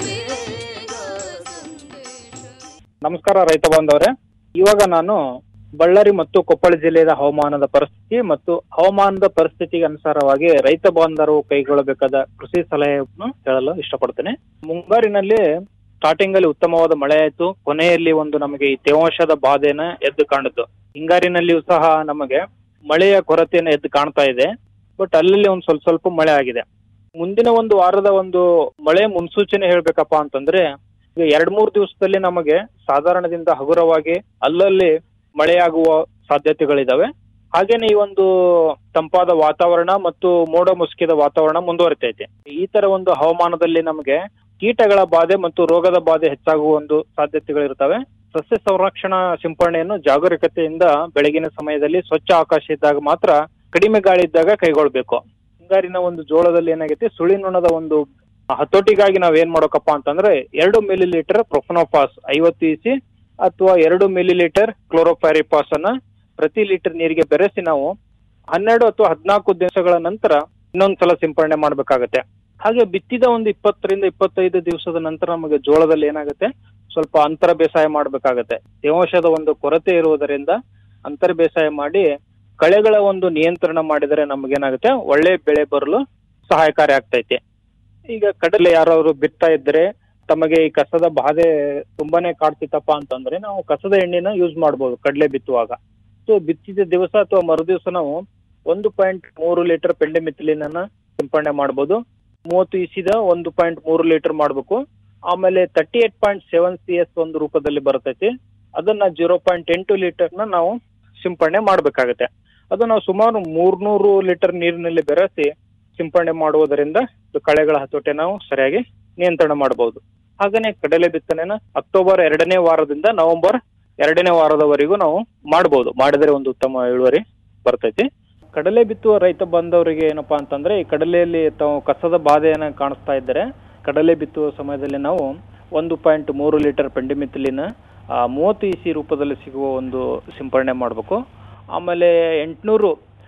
ನಮಸ್ಕಾರ ರೈತ ಬಾಂಧವರೇ ಇವಾಗ ನಾನು ಬಳ್ಳಾರಿ ಮತ್ತು ಕೊಪ್ಪಳ ಜಿಲ್ಲೆಯ ಹವಾಮಾನದ ಪರಿಸ್ಥಿತಿ ಮತ್ತು ಹವಾಮಾನದ ಪರಿಸ್ಥಿತಿಗೆ ಅನುಸಾರವಾಗಿ ರೈತ ಬಾಂಧವರು ಕೈಗೊಳ್ಳಬೇಕಾದ ಕೃಷಿ ಸಲಹೆಯನ್ನು ಹೇಳಲು ಇಷ್ಟಪಡ್ತೇನೆ ಮುಂಗಾರಿನಲ್ಲಿ ಸ್ಟಾರ್ಟಿಂಗ್ ಅಲ್ಲಿ ಉತ್ತಮವಾದ ಮಳೆ ಆಯ್ತು ಕೊನೆಯಲ್ಲಿ ಒಂದು ನಮಗೆ ಈ ತೇವಾಂಶದ ಬಾಧೆನ ಎದ್ದು ಕಾಣಿತು ಹಿಂಗಾರಿನಲ್ಲಿಯೂ ಸಹ ನಮಗೆ ಮಳೆಯ ಕೊರತೆಯನ್ನು ಎದ್ದು ಕಾಣ್ತಾ ಇದೆ ಬಟ್ ಅಲ್ಲಲ್ಲಿ ಒಂದು ಸ್ವಲ್ಪ ಸ್ವಲ್ಪ ಮಳೆ ಆಗಿದೆ ಮುಂದಿನ ಒಂದು ವಾರದ ಒಂದು ಮಳೆ ಮುನ್ಸೂಚನೆ ಹೇಳ್ಬೇಕಪ್ಪ ಅಂತಂದ್ರೆ ಈಗ ಎರಡ್ ಮೂರ್ ದಿವಸದಲ್ಲಿ ನಮಗೆ ಸಾಧಾರಣದಿಂದ ಹಗುರವಾಗಿ ಅಲ್ಲಲ್ಲಿ ಮಳೆಯಾಗುವ ಸಾಧ್ಯತೆಗಳಿದಾವೆ ಹಾಗೇನೆ ಈ ಒಂದು ತಂಪಾದ ವಾತಾವರಣ ಮತ್ತು ಮೋಡ ಮುಸುಕಿದ ವಾತಾವರಣ ಮುಂದುವರಿತೈತೆ ಈ ತರ ಒಂದು ಹವಾಮಾನದಲ್ಲಿ ನಮಗೆ ಕೀಟಗಳ ಬಾಧೆ ಮತ್ತು ರೋಗದ ಬಾಧೆ ಹೆಚ್ಚಾಗುವ ಒಂದು ಸಾಧ್ಯತೆಗಳಿರ್ತವೆ ಸಸ್ಯ ಸಂರಕ್ಷಣಾ ಸಿಂಪರಣೆಯನ್ನು ಜಾಗರೂಕತೆಯಿಂದ ಬೆಳಗಿನ ಸಮಯದಲ್ಲಿ ಸ್ವಚ್ಛ ಆಕಾಶ ಇದ್ದಾಗ ಮಾತ್ರ ಕಡಿಮೆ ಗಾಳಿ ಇದ್ದಾಗ ಕೈಗೊಳ್ಬೇಕು ಹಿಂಗಾರಿನ ಒಂದು ಜೋಳದಲ್ಲಿ ಏನಾಗೈತಿ ಸುಳಿನೊಣದ ಒಂದು ಹತೋಟಿಗಾಗಿ ನಾವ್ ಏನ್ ಮಾಡೋಕಪ್ಪ ಅಂತಂದ್ರೆ ಎರಡು ಮಿಲಿ ಲೀಟರ್ ಪ್ರೊಫನೋಫಾಸ್ ಐವತ್ತು ಇಸಿ ಅಥವಾ ಎರಡು ಮಿಲಿ ಲೀಟರ್ ಕ್ಲೋರೋಫ್ಯಾರಿಪಾಸ್ ಅನ್ನ ಪ್ರತಿ ಲೀಟರ್ ನೀರಿಗೆ ಬೆರೆಸಿ ನಾವು ಹನ್ನೆರಡು ಅಥವಾ ಹದಿನಾಲ್ಕು ದಿವಸಗಳ ನಂತರ ಇನ್ನೊಂದ್ಸಲ ಸಿಂಪರಣೆ ಮಾಡ್ಬೇಕಾಗತ್ತೆ ಹಾಗೆ ಬಿತ್ತಿದ ಒಂದು ಇಪ್ಪತ್ತರಿಂದ ಇಪ್ಪತ್ತೈದು ದಿವಸದ ನಂತರ ನಮಗೆ ಜೋಳದಲ್ಲಿ ಏನಾಗುತ್ತೆ ಸ್ವಲ್ಪ ಅಂತರ ಬೇಸಾಯ ಮಾಡ್ಬೇಕಾಗತ್ತೆ ತೇವಾಂಶದ ಒಂದು ಕೊರತೆ ಇರುವುದರಿಂದ ಅಂತರ ಬೇಸಾಯ ಮಾಡಿ ಕಳೆಗಳ ಒಂದು ನಿಯಂತ್ರಣ ಮಾಡಿದರೆ ನಮಗೇನಾಗುತ್ತೆ ಒಳ್ಳೆ ಬೆಳೆ ಬರಲು ಸಹಾಯಕಾರಿ ಆಗ್ತೈತೆ ಈಗ ಕಡಲೆ ಯಾರಾದ್ರು ಬಿತ್ತಾ ಇದ್ರೆ ತಮಗೆ ಈ ಕಸದ ಬಾಧೆ ತುಂಬಾನೇ ಕಾಡ್ತಿತ್ತಪ್ಪ ಅಂತಂದ್ರೆ ನಾವು ಕಸದ ಎಣ್ಣೆನ ಯೂಸ್ ಮಾಡ್ಬೋದು ಕಡಲೆ ಬಿತ್ತುವಾಗ ಸೊ ಬಿತ್ತಿದ ದಿವಸ ಅಥವಾ ಮರುದಿವಸ ನಾವು ಒಂದು ಪಾಯಿಂಟ್ ಮೂರು ಲೀಟರ್ ಪೆಂಡೆಮಿಥಿಲಿನ ಸಿಂಪರಣೆ ಮಾಡ್ಬೋದು ಮೂವತ್ತು ಇಸಿದ ಒಂದು ಪಾಯಿಂಟ್ ಮೂರು ಲೀಟರ್ ಮಾಡ್ಬೇಕು ಆಮೇಲೆ thirty eight point seven C S ಒಂದು ರೂಪದಲ್ಲಿ ಬರ್ತೈತಿ ಅದನ್ನ ಜೀರೋ ಪಾಯಿಂಟ್ ಎಂಟು ಲೀಟರ್ನ ನಾವು ಸಿಂಪರಣೆ ಮಾಡ್ಬೇಕಾಗತ್ತೆ ಅದು ನಾವು ಸುಮಾರು ಮೂರ್ನೂರು ಲೀಟರ್ ನೀರಿನಲ್ಲಿ ಬೆರೆಸಿ ಸಿಂಪರಣೆ ಮಾಡುವುದರಿಂದ ಇದು ಕಳೆಗಳ ಹತೋಟಿ ನಾವು ಸರಿಯಾಗಿ ನಿಯಂತ್ರಣ ಮಾಡಬಹುದು ಹಾಗೇನೆ ಕಡಲೆ ಬಿತ್ತನೆನ ಅಕ್ಟೋಬರ್ ಎರಡನೇ ವಾರದಿಂದ ನವೆಂಬರ್ ಎರಡನೇ ವಾರದವರೆಗೂ ನಾವು ಮಾಡಬಹುದು ಮಾಡಿದರೆ ಒಂದು ಉತ್ತಮ ಇಳುವರಿ ಬರ್ತೈತಿ ಕಡಲೆ ಬಿತ್ತುವ ರೈತ ಬಂದವರಿಗೆ ಏನಪ್ಪಾ ಅಂತಂದ್ರೆ ಈ ಕಡಲೆಯಲ್ಲಿ ತಾವು ಕಸದ ಬಾಧೆಯನ್ನ ಕಾಣಿಸ್ತಾ ಇದ್ದರೆ ಕಡಲೆ ಬಿತ್ತುವ ಸಮಯದಲ್ಲಿ ನಾವು ಒಂದು ಪಾಯಿಂಟ್ ಮೂರು ಲೀಟರ್ ಪೆಂಡಿಮಿಥಿಲಿನ ಮೂವತ್ತು ಇಸಿ ರೂಪದಲ್ಲಿ ಸಿಗುವ ಒಂದು ಸಿಂಪರಣೆ ಮಾಡಬೇಕು ಆಮೇಲೆ ಎಂಟುನೂರು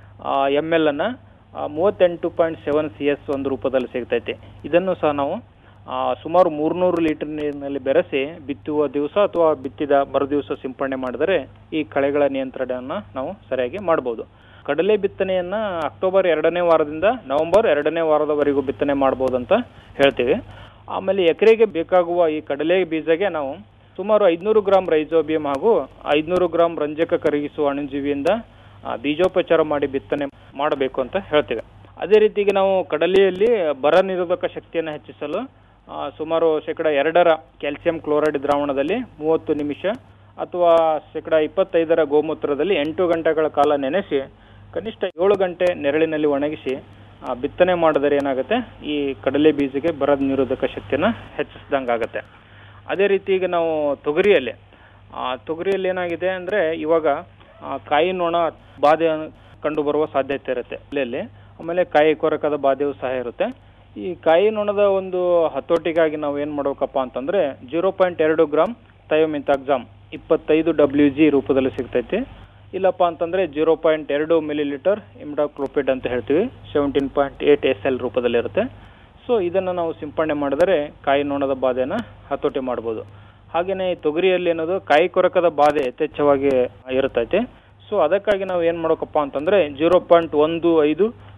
ಎಮ್ ಎಲ್ ಅನ್ನ ಆ, ಮೂವತ್ತೆಂಟು ಪಾಯಿಂಟ್ ಸೆವೆನ್ ಸಿ ಎಸ್ ಒಂದು ರೂಪದಲ್ಲಿ ಸಿಗ್ತೈತೆ ಇದನ್ನು ಸಹ ನಾವು ಆ, ಸುಮಾರು ಮೂರ್ನೂರು ಲೀಟರ್ ನೀರಿನಲ್ಲಿ ಬೆರೆಸಿ ಬಿತ್ತುವ ದಿವಸ ಅಥವಾ ಬಿತ್ತಿದ ಮರುದಿವಸ ಸಿಂಪರಣೆ ಮಾಡಿದರೆ ಈ ಕಳೆಗಳ ನಿಯಂತ್ರಣವನ್ನು ನಾವು ಸರಿಯಾಗಿ ಮಾಡಬಹುದು ಕಡಲೆ ಬಿತ್ತನೆಯನ್ನ ಅಕ್ಟೋಬರ್ ಎರಡನೇ ವಾರದಿಂದ ನವೆಂಬರ್ ಎರಡನೇ ವಾರದವರೆಗೂ ಬಿತ್ತನೆ ಮಾಡಬಹುದು ಅಂತ ಹೇಳ್ತೀವಿ ಆಮೇಲೆ ಎಕರೆಗೆ ಬೇಕಾಗುವ ಈ ಕಡಲೆ ಬೀಜಗೆ ನಾವು ಸುಮಾರು ಐದ್ನೂರು ಗ್ರಾಂ ರೈಜೋಬಿಯಂ ಹಾಗೂ ಐದ್ನೂರು ಗ್ರಾಂ ರಂಜಕ ಕರಗಿಸುವ ಅಣುಜೀವಿಯಿಂದ ಆ, ಬೀಜೋಪಚಾರ ಮಾಡಿ ಬಿತ್ತನೆ ಮಾಡಬೇಕು ಅಂತ ಹೇಳ್ತೇವೆ ಅದೇ ರೀತಿಗೆ ನಾವು ಕಡಲೆಯಲ್ಲಿ ಬರ ನಿರೋಧಕ ಶಕ್ತಿಯನ್ನು ಹೆಚ್ಚಿಸಲು ಆ, ಸುಮಾರು ಶೇಕಡ ಎರಡರ ಕ್ಯಾಲ್ಸಿಯಂ ಕ್ಲೋರೈಡ್ ದ್ರಾವಣದಲ್ಲಿ ಮೂವತ್ತು ನಿಮಿಷ ಅಥವಾ ಶೇಕಡ ಇಪ್ಪತ್ತೈದರ ಗೋಮೂತ್ರದಲ್ಲಿ ಎಂಟು ಗಂಟೆಗಳ ಕಾಲ ನೆನೆಸಿ ಕನಿಷ್ಠ ಏಳು ಗಂಟೆ ನೆರಳಿನಲ್ಲಿ ಒಣಗಿಸಿ ಆ, ಬಿತ್ತನೆ ಮಾಡಿದರೆ ಏನಾಗುತ್ತೆ ಈ ಕಡಲೆ ಬೀಜಕ್ಕೆ ಬರ ನಿರೋಧಕ ಶಕ್ತಿಯನ್ನು ಹೆಚ್ಚಿಸಿದಂಗಾಗತ್ತೆ ಅದೇ ರೀತಿ ಈಗ ನಾವು ತೊಗರಿಯಲ್ಲಿ ಆ, ತೊಗರಿಯಲ್ಲಿ ಏನಾಗಿದೆ ಅಂದ್ರೆ ಇವಾಗ ಆ, ಕಾಯಿ ನೊಣ ಬಾಧೆ ಕಂಡು ಬರುವ ಸಾಧ್ಯತೆ ಇರುತ್ತೆ ಅಲ್ಲಿ ಆಮೇಲೆ ಕಾಯಿ ಕೊರಕದ ಬಾಧೆಯೂ ಸಹ ಇರುತ್ತೆ ಈ ಕಾಯಿ ನೊಣದ ಒಂದು ಹತೋಟಿಗಾಗಿ ನಾವು ಏನ್ ಮಾಡ್ಬೇಕಪ್ಪ ಅಂತಂದ್ರೆ ಜೀರೋ ಪಾಯಿಂಟ್ ಎರಡು ಗ್ರಾಮ್ ಥಯೋಮಿತಾಕ್ಸಾಮ್ ಇಪ್ಪತ್ತೈದು ಡಬ್ಲ್ಯೂ ಜಿ ರೂಪದಲ್ಲಿ ಸಿಗ್ತೈತಿ ಇಲ್ಲಪ್ಪ ಅಂತಂದ್ರೆ ಜೀರೋ ಪಾಯಿಂಟ್ ಎರಡು ಮಿಲಿ ಲೀಟರ್ ಇಮ್ಡಾಕ್ಲೋಪಿಡ್ ಅಂತ ಹೇಳ್ತೀವಿ seventeen point eight S L ರೂಪದಲ್ಲಿ ಇರುತ್ತೆ ಸೊ ಇದನ್ನ ನಾವು ಸಿಂಪಡಣೆ ಮಾಡಿದರೆ ಕಾಯಿ ನೊಣದ ಬಾಧೆನ ಹತೋಟಿ ಮಾಡ್ಬೋದು ಹಾಗೇನೆ ಈ ತೊಗರಿಯಲ್ಲಿ ಏನದು ಕಾಯಿ ಕೊರಕದ ಬಾಧೆ ಯಥೇಚ್ಛವಾಗಿ ಇರುತ್ತೈತೆ ಸೊ ಅದಕ್ಕಾಗಿ ನಾವು ಏನ್ ಮಾಡ್ಬೇಕಪ್ಪ ಅಂತಂದ್ರೆ ಜೀರೋ ಪಾಯಿಂಟ್ ಒಂದು ಐದು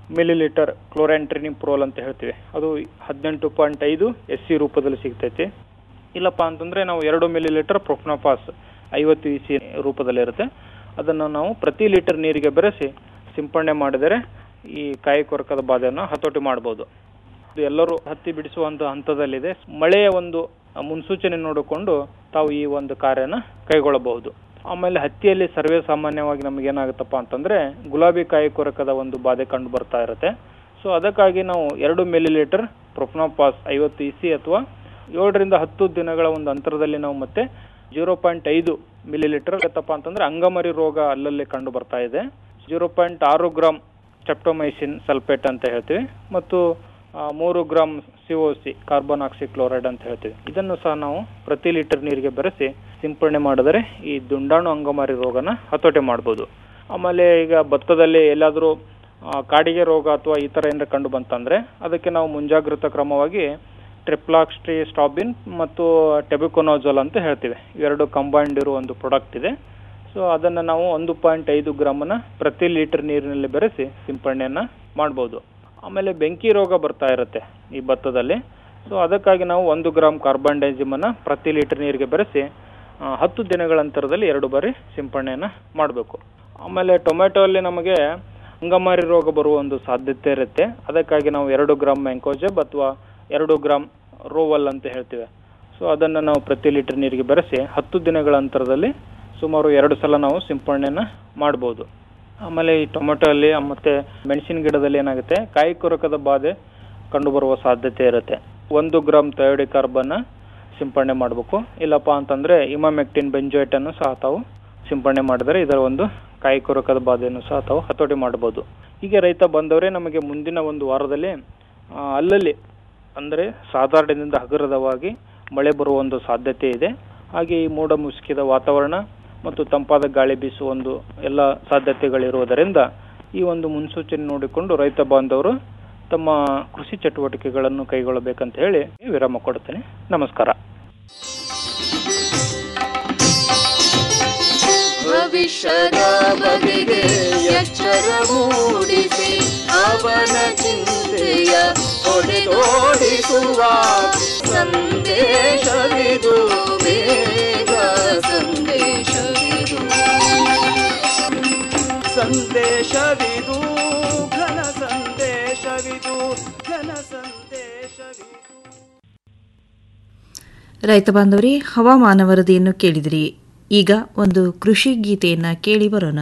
ಮಿಲಿಲೀಟರ್ ಕ್ಲೋರಾಂಟ್ರಿನಿಮ್ ಪ್ರೋಲ್ ಅಂತ ಹೇಳ್ತೀವಿ ಅದು ಹದಿನೆಂಟು ಪಾಯಿಂಟ್ ಐದು ಎಸ್ ಸಿ ರೂಪದಲ್ಲಿ ಸಿಗ್ತೈತಿ ಇಲ್ಲಪ್ಪ ಅಂತಂದ್ರೆ ನಾವು ಎರಡು ಮಿಲಿಲೀಟರ್ ಪ್ರೊಫ್ನೋಪಾಸ್ ಐವತ್ತು ಇ ಸಿ ರೂಪದಲ್ಲಿರುತ್ತೆ ಅದನ್ನು ನಾವು ಪ್ರತಿ ಲೀಟರ್ ನೀರಿಗೆ ಬೆರೆಸಿ ಸಿಂಪಡಣೆ ಮಾಡಿದರೆ ಈ ಕಾಯಿ ಕೊರಕದ ಬಾಧೆಯನ್ನು ಹತೋಟಿ ಮಾಡಬಹುದು ಇದು ಎಲ್ಲರೂ ಹತ್ತಿ ಬಿಡಿಸುವಂತ ಹಂತದಲ್ಲಿದೆ ಮಳೆಯ ಒಂದು ಮುನ್ಸೂಚನೆ ನೋಡಿಕೊಂಡು ತಾವು ಈ ಒಂದು ಕಾರ್ಯನ ಕೈಗೊಳ್ಳಬಹುದು ಆಮೇಲೆ ಹತ್ತಿಯಲ್ಲಿ ಸರ್ವೇ ಸಾಮಾನ್ಯವಾಗಿ ನಮ್ಗೆ ಏನಾಗುತ್ತಪ್ಪ ಅಂತಂದ್ರೆ ಗುಲಾಬಿ ಕಾಯಿ ಕೊರಕದ ಒಂದು ಬಾಧೆ ಕಂಡು ಬರ್ತಾ ಇರುತ್ತೆ ಸೊ ಅದಕ್ಕಾಗಿ ನಾವು ಎರಡು ಮಿಲಿಲೀಟರ್ ಪ್ರೊಫ್ನೋಪಾಸ್ ಐವತ್ತು ಇ ಸಿ ಅಥವಾ ಏಳರಿಂದ ಹತ್ತು ದಿನಗಳ ಒಂದು ಅಂತರದಲ್ಲಿ ನಾವು ಮತ್ತೆ ಜೀರೋ ಪಾಯಿಂಟ್ ಐದು ಮಿಲಿಲೀಟರ್ ಆಗತ್ತಪ್ಪ ಅಂತಂದ್ರೆ ಅಂಗಮರಿ ರೋಗ ಅಲ್ಲಲ್ಲಿ ಕಂಡು ಬರ್ತಾ ಇದೆ ಜೀರೋ ಪಾಯಿಂಟ್ ಆರು ಗ್ರಾಮ್ ಚೆಪ್ಟೊಮೈಸಿನ್ ಸಲ್ಫೇಟ್ ಅಂತ ಹೇಳ್ತೀವಿ ಮತ್ತು ಆ, ಮೂರು ಗ್ರಾಮ್ ಸಿಒಸಿ ಕಾರ್ಬನ್ ಆಕ್ಸಿಕ್ಲೋರೈಡ್ ಅಂತ ಹೇಳ್ತೀವಿ ಇದನ್ನು ಸಹ ನಾವು ಪ್ರತಿ ಲೀಟರ್ ನೀರಿಗೆ ಬೆರೆಸಿ ಸಿಂಪಡಣೆ ಮಾಡಿದರೆ ಈ ದುಂಡಾಣು ಅಂಗಮಾರಿ ರೋಗನ ಹತೋಟಿ ಮಾಡ್ಬೋದು ಆಮೇಲೆ ಈಗ ಭತ್ತದಲ್ಲಿ ಎಲ್ಲಾದರೂ ಆ, ಕಾಡಿಗೆ ರೋಗ ಅಥವಾ ಈ ಥರ ಏನಾರ ಕಂಡು ಬಂತಂದ್ರೆ ಅದಕ್ಕೆ ನಾವು ಮುಂಜಾಗ್ರತಾ ಕ್ರಮವಾಗಿ ಟ್ರಿಪ್ಲಾಕ್ಸ್ಟ್ರಿ ಸ್ಟಾಬಿನ್ ಮತ್ತು ಟೆಬಿಕೊನೋಜೋಲ್ ಅಂತ ಹೇಳ್ತೀವಿ ಇವೆರಡು ಕಂಬೈನ್ಡ್ ಇರೋ ಒಂದು ಪ್ರಾಡಕ್ಟ್ ಇದೆ ಸೊ ಅದನ್ನು ನಾವು ಒಂದು ಪಾಯಿಂಟ್ ಐದು ಗ್ರಾಮನ ಪ್ರತಿ ಲೀಟರ್ ನೀರಿನಲ್ಲಿ ಬೆರೆಸಿ ಸಿಂಪಡಣೆಯನ್ನ ಮಾಡ್ಬೋದು ಆಮೇಲೆ ಬೆಂಕಿ ರೋಗ ಬರ್ತಾ ಇರುತ್ತೆ ಈ ಭತ್ತದಲ್ಲಿ ಸೊ ಅದಕ್ಕಾಗಿ ನಾವು ಒಂದು ಗ್ರಾಮ್ ಕಾರ್ಬನ್ ಡೈಜಿಮನ್ನ ಪ್ರತಿ ಲೀಟರ್ ನೀರಿಗೆ ಬೆರೆಸಿ ಆ, ಹತ್ತು ದಿನಗಳ ಅಂತರದಲ್ಲಿ ಎರಡು ಬಾರಿ ಸಿಂಪಡಣೆಯನ್ನ ಮಾಡಬೇಕು ಆಮೇಲೆ ಟೊಮೆಟೊ ಅಲ್ಲಿ ನಮಗೆ ಅಂಗಮಾರಿ ರೋಗ ಬರುವ ಒಂದು ಸಾಧ್ಯತೆ ಇರುತ್ತೆ ಅದಕ್ಕಾಗಿ ನಾವು ಎರಡು ಗ್ರಾಮ್ ಮ್ಯಾಂಕೋಜೆಬ್ ಅಥವಾ ಎರಡು ಗ್ರಾಮ್ ರೋವಲ್ ಅಂತ ಹೇಳ್ತೀವಿ ಸೊ ಅದನ್ನು ನಾವು ಪ್ರತಿ ಲೀಟರ್ ನೀರಿಗೆ ಬೆರೆಸಿ ಹತ್ತು ದಿನಗಳ ಅಂತರದಲ್ಲಿ ಸುಮಾರು ಎರಡು ಸಲ ನಾವು ಸಿಂಪಡಣೆಯನ್ನ ಮಾಡ್ಬೋದು ಆಮೇಲೆ ಈ ಟೊಮೆಟೊ ಅಲ್ಲಿ ಮತ್ತೆ ಮೆಣಸಿನ ಗಿಡದಲ್ಲಿ ಏನಾಗುತ್ತೆ ಕಾಯಿ ಕೊರಕದ ಬಾಧೆ ಕಂಡು ಬರುವ ಸಾಧ್ಯತೆ ಇರುತ್ತೆ ಒಂದು ಗ್ರಾಮ್ ಥಯೋಡಿ ಕಾರ್ಬನ್ನ ಸಿಂಪಡಣೆ ಮಾಡಬೇಕು ಇಲ್ಲಪ್ಪ ಅಂತಂದ್ರೆ ಇಮಾಮೆಕ್ಟಿನ್ ಬೆಂಜೋಯೇಟ್ ಅನ್ನು ಸಹ ತಾವು ಸಿಂಪಡಣೆ ಮಾಡಿದರೆ ಇದರ ಒಂದು ಕಾಯಿ ಕೊರಕದ ಬಾಧೆಯನ್ನು ಸಹ ತಾವು ಹತೋಟಿ ಮಾಡಬಹುದು ಹೀಗೆ ರೈತ ಬಂದವರೇ ನಮಗೆ ಮುಂದಿನ ಒಂದು ವಾರದಲ್ಲಿ ಆ, ಅಲ್ಲಲ್ಲಿ ಅಂದರೆ ಸಾಧಾರಣದಿಂದ ಹಗುರದವಾಗಿ ಮಳೆ ಬರುವ ಒಂದು ಸಾಧ್ಯತೆ ಇದೆ ಹಾಗೆ ಈ ಮೋಡ ಮುಸುಕಿದ ವಾತಾವರಣ ಮತ್ತು ತಂಪಾದ ಗಾಳಿ ಬೀಸುವ ಒಂದು ಎಲ್ಲ ಸಾಧ್ಯತೆಗಳಿರುವುದರಿಂದ ಈ ಒಂದು ಮುನ್ಸೂಚನೆ ನೋಡಿಕೊಂಡು ರೈತ ಬಾಂಧವರು ತಮ್ಮ ಕೃಷಿ ಚಟುವಟಿಕೆಗಳನ್ನು ಕೈಗೊಳ್ಳಬೇಕಂತ ಹೇಳಿ ವಿರಾಮ ಕೊಡುತ್ತೇನೆ ನಮಸ್ಕಾರ ಭವಿಷ್ಯದ ಬಗೆಗೆ ಎಚ್ಚರ ಮೂಡಿಸಿ ಅವನ ಚಿಂತೆಯ ಹೊಡೆದೋಡಿಸುವ ಸಂದೇಶವಿದು ಬೇಗ ಸಂದೇಶವಿದು ಸಂದೇಶವಿದು ಘನ ಸಂದೇಶವಿದು ಘನ ಸಂದೇಶವಿದು ರೈತ ಬಾಂಧವರೇ ಹವಾಮಾನ ವರದಿಯನ್ನು ಕೇಳಿದಿರಿ ಈಗ ಒಂದು ಕೃಷಿ ಗೀತೆಯನ್ನ ಕೇಳಿ ಬರೋಣ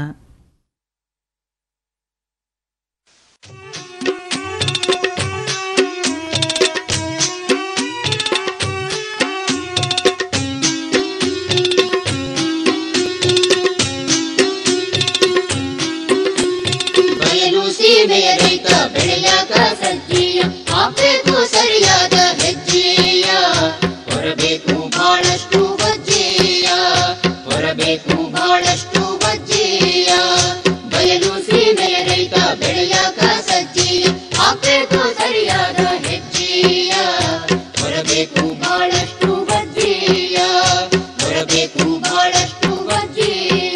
ಬಯಲು ಸೀಮೆಯ ರೈತ ಬೆಳೆಯಾಕ ಸಜ್ಜೀಯ ಹಾಕ್ಬೇಕು ಸರಿಯಾದ ಹೆಜ್ಜೆಯ ಹೊರಬೇಕು ಬಹಳಷ್ಟು ಬಜ್ಜೆಯ ಹೊರಬೇಕು ಬಹಳಷ್ಟು ಬಜ್ಜೆಯ ಬಯಲು ಸೀಮೆಯ ರೈತ ಬೆಳೆಯಾಕ ಸಜ್ಜೀಯ ಹಾಕ್ಬೇಕು ಸರಿಯಾದ ಹೆಜ್ಜೆಯ ಹೊರಬೇಕು ಬಹಳಷ್ಟು ಬಜ್ಜೆಯ ಹೊರಬೇಕು ಬಹಳಷ್ಟು ಬಜ್ಜೆಯ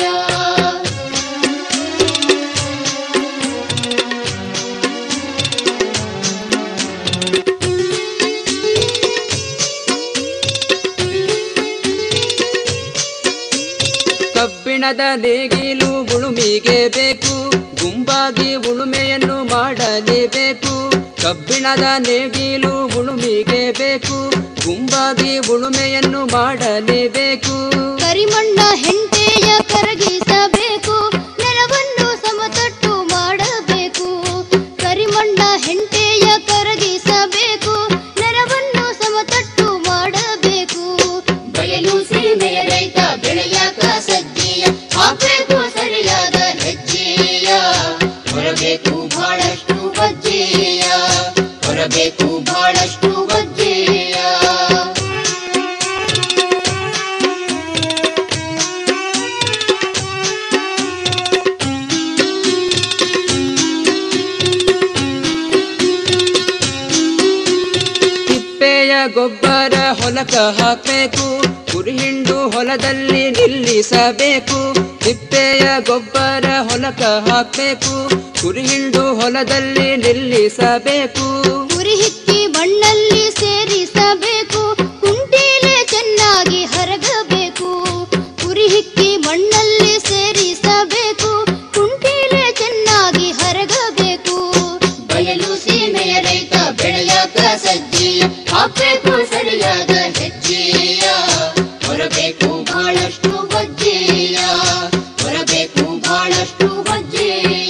ಕಬ್ಬಿಣದ ನೇಗಿಲು ಉಳುಮಿಗೆ ಬೇಕು ಗುಂಪಾಗಿ ಉಳುಮೆಯನ್ನು ಮಾಡಲೇಬೇಕು ಕಬ್ಬಿಣದ ನೇಗಿಲು ಉಳುಮಿಗೆ ಬೇಕು ಗುಂಪಾಗಿ ಉಳುಮೆಯನ್ನು ಮಾಡಲೇಬೇಕು ಕರಿಮಣ್ಣ ಹೆಂಟೆಯ ಕರಗಿಸಬೇಕು ನೆಲವನ್ನು ಸಮತಟ್ಟು ಮಾಡಬೇಕು ಕರಿಮಣ್ಣ ಹೆಂಟೆಯ ಕರಗಿಸಬೇಕು ನೆಲವನ್ನು ಸಮತಟ್ಟು ಮಾಡಬೇಕು ಬಯಲು ಸೀಮೆಯ ರೈತ ಬೆಳೆಯಾಕ ಸಜ್ಜೆಯ ಹಾಕಬೇಕು ಸರಿಯಾದ ಹೆಜ್ಜೆಯ ಹೊರಬೇಕು ಬಹಳಷ್ಟು ಬಜ್ಜೆಯ ಹೊರಬೇಕು ಬಹಳಷ್ಟು ಬಜ್ಜೆಯ ತಿಪ್ಪೆಯ ಗೊಬ್ಬರ ಹೊಲಕ ಹಾಕಬೇಕು ಕುರಿ ಹಿಂಡು ಹೊಲದಲ್ಲಿ ನಿಲ್ಲಿಸಬೇಕು ತಿಪ್ಪೆಯ ಗೊಬ್ಬರ ಹೊಲಕ ಹಾಕಬೇಕು ಕುರಿ ಹಿಂಡು ಹೊಲದಲ್ಲಿ ನಿಲ್ಲಿಸಬೇಕು ಕುರಿ ಹಿಕ್ಕಿ ಮಣ್ಣಲ್ಲಿ ಸೇರಿಸಬೇಕು ಕುಂಟೀಲೆ ಚೆನ್ನಾಗಿ ಹರಗಬೇಕು ಕುರಿ ಹಿಕ್ಕಿ ಮಣ್ಣಲ್ಲಿ ಸೇರಿಸಬೇಕು ಕುಂಟೀಲೆ ಚೆನ್ನಾಗಿ ಹರಗಬೇಕು ಬಯಲು ಸೀಮೆಯ ರೈತ ಬೆಳೆಯಾಕ ಸಜ್ಜಿಯ ಹಾಕ್ಬೇಕು ಸರಿಯಾದ ಹೆಜ್ಜೆಯ ಹೊರಬೇಕು ಬಹಳಷ್ಟು ಬಜ್ಜೆಯ ಹೊರಬೇಕು ಬಹಳಷ್ಟು ಬಜ್ಜೆಯ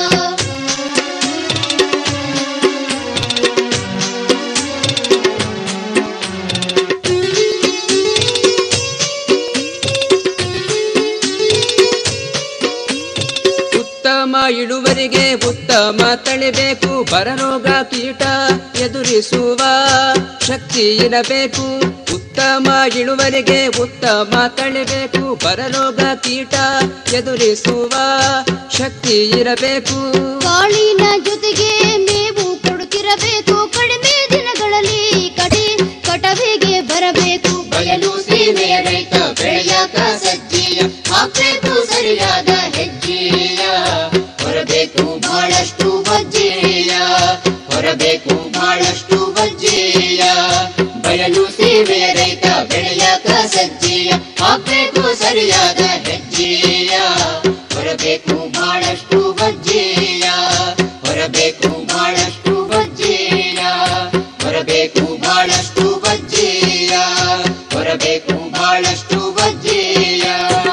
ಉತ್ತಮ ಇಳುವರಿಗೆ ಉತ್ತಮ ತಳಿಬೇಕು ಬರರೋಗ ಕೀಟ ಎದುರಿಸುವ ಶಕ್ತಿ ಇರಬೇಕು ಉತ್ತಮ ಇಳುವರಿಗೆ ಉತ್ತಮ ತಳಿಬೇಕು ಬರರೋಗ ಕೀಟ ಎದುರಿಸುವ ಶಕ್ತಿ ಇರಬೇಕು ಕಾಳಿನ ಜೊತೆಗೆ ಮೇವು ಕೊಡುತ್ತಿರಬೇಕು ಕಡಿಮೆ ದಿನಗಳಲ್ಲಿ ಕಡಿ ಕಟವಿಗೆ ಬರಬೇಕು ಬಯಲು ಸೀಮೆಯ ರೈತ ಬೆಳೆಯಾಕ ಸಜ್ಜಿಯ ಹಾಕಬೇಕು ಸರಿಯಾದ ಹೆಜ್ಜೆಯ ಹೊರಬೇಕು ಬಹಳಷ್ಟು ಬಜ್ಜೆಯ ಹೊರಬೇಕು ಬಹಳಷ್ಟು ಬಜ್ಜೆಯ ಬಯಲು ಸೀಮೆಯ ರೈತ ಬೆಳೆಯಾಕ ಸಜ್ಜಿಯ ಹಾಕಬೇಕು ಸರಿಯಾದ ಹೆಜ್ಜೆಯ ಹೊರಬೇಕು ಬಹಳಷ್ಟು ಬಜ್ಜೆಯ ಹೊರಬೇಕು ಬಹಳಷ್ಟು ಬಜ್ಜೆಯ ಹೊರಬೇಕು ಬಹಳಷ್ಟು ಬಜ್ಜೆಯ ಹೊರಬೇಕು ಬಹಳಷ್ಟು ಬಜ್ಜೆಯ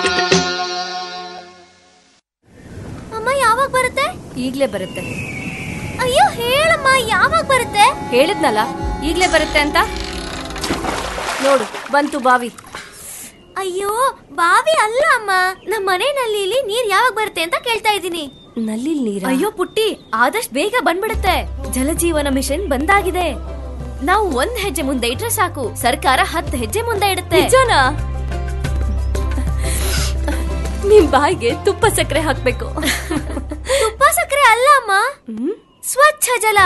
ಅಮ್ಮ ಯಾವಾಗ ಬರುತ್ತೆ ಈಗ್ಲೇ ಬರುತ್ತೆ ಅಯ್ಯೋ ಹೇಳಮ್ಮ ಯಾವಾಗ ಬರುತ್ತೆ ಹೇಳಿದ್ನಲ್ಲ ಈಗ್ಲೇ ಬರುತ್ತೆ ಅಂತ ನೋಡು ಬಂತು ಬಾವಿ ಅಯ್ಯೋ ಬಾವಿ ಅಲ್ಲ ಅಮ್ಮ ನಮ್ಮ ಮನೆ ನಲ್ಲಿಲಿ ನೀರ್ ಯಾವಾಗ ಬರುತ್ತೆ ಅಂತ ಕೇಳ್ತಾ ಇದ್ದೀನಿ ನಲ್ಲಿ ನೀರ ಅಯ್ಯೋ ಪುಟ್ಟಿ ಆದಷ್ಟು ಬೇಗ ಬಂದ್ಬಿಡುತ್ತೆ ಜಲಜೀವನ ಮಿಷನ್ ಬಂದಾಗಿದೆ ನಾವು ಒಂದ್ ಹೆಜ್ಜೆ ಮುಂದೆ ಇಟ್ರೆ ಸಾಕು ಸರ್ಕಾರ ಹತ್ತು ಹೆಜ್ಜೆ ಮುಂದೆ ಇಡುತ್ತೆ ನಿಜನಾ ನಿಮ್ ಬಾಯಿಗೆ ತುಪ್ಪ ಸಕ್ಕರೆ ಹಾಕ್ಬೇಕು ತುಪ್ಪ ಸಕ್ಕರೆ ಅಲ್ಲ ಅಮ್ಮ ಸ್ವಚ್ಛ ಜಲ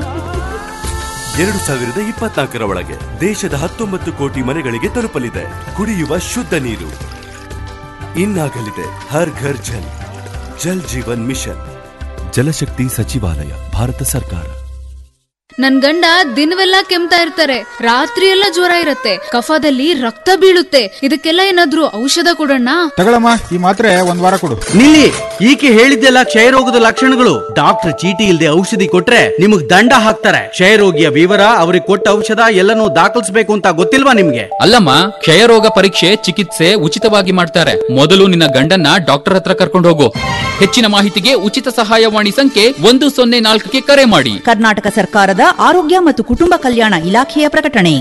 ಎರಡು ಸಾವಿರದ ಇಪ್ಪತ್ನಾಲ್ಕರ ಒಳಗೆ ದೇಶದ ಹತ್ತೊಂಬತ್ತು ಕೋಟಿ ಮನೆಗಳಿಗೆ ತಲುಪಲಿದೆ ಕುಡಿಯುವ ಶುದ್ಧ ನೀರು ಇನ್ನಾಗಲಿದೆ ಹರ್ ಘರ್ ಜಲ್ ಜಲ್ ಜೀವನ್ ಮಿಷನ್ ಜಲಶಕ್ತಿ ಸಚಿವಾಲಯ ಭಾರತ ಸರ್ಕಾರ ನನ್ ಗಂಡ ದಿನವೆಲ್ಲ ಕೆಮ್ತಾ ಇರ್ತಾರೆ ರಾತ್ರಿ ಎಲ್ಲ ಜ್ವರ ಇರತ್ತೆ ಕಫದಲ್ಲಿ ರಕ್ತ ಬೀಳುತ್ತೆ ಇದಕ್ಕೆಲ್ಲ ಏನಾದ್ರೂ ಔಷಧ ಕೊಡೋಣ ತಗೊಳಮ್ಮ ಈ ಮಾತ್ರೆ ಒಂದ್ ವಾರ ಕೊಡು ನಿಲ್ಲಿ ಈಕೆ ಹೇಳಿದ್ದೆಲ್ಲ ಕ್ಷಯರೋಗದ ಲಕ್ಷಣಗಳು ಡಾಕ್ಟರ್ ಚೀಟಿ ಇಲ್ಲದೆ ಔಷಧಿ ಕೊಟ್ರೆ ನಿಮಗ್ ದಂಡ ಹಾಕ್ತಾರೆ ಕ್ಷಯರೋಗಿಯ ವಿವರ ಅವ್ರಿಗೆ ಕೊಟ್ಟ ಔಷಧ ಎಲ್ಲನೂ ದಾಖಲಿಸಬೇಕು ಅಂತ ಗೊತ್ತಿಲ್ವಾ ನಿಮ್ಗೆ ಅಲ್ಲಮ್ಮ ಕ್ಷಯರೋಗ ಪರೀಕ್ಷೆ ಚಿಕಿತ್ಸೆ ಉಚಿತವಾಗಿ ಮಾಡ್ತಾರೆ ಮೊದಲು ನಿನ್ನ ಗಂಡನ್ನ ಡಾಕ್ಟರ್ ಹತ್ರ ಕರ್ಕೊಂಡು ಹೋಗು ಹೆಚ್ಚಿನ ಮಾಹಿತಿಗೆ ಉಚಿತ ಸಹಾಯವಾಣಿ ಸಂಖ್ಯೆ ಒಂದು ಸೊನ್ನೆ ನಾಲ್ಕಕ್ಕೆ ಕರೆ ಮಾಡಿ ಕರ್ನಾಟಕ ಸರ್ಕಾರದ ಆರೋಗ್ಯ ಮತ್ತು ಕುಟುಂಬ ಕಲ್ಯಾಣ ಇಲಾಖೆಯ ಪ್ರಕಟಣೆ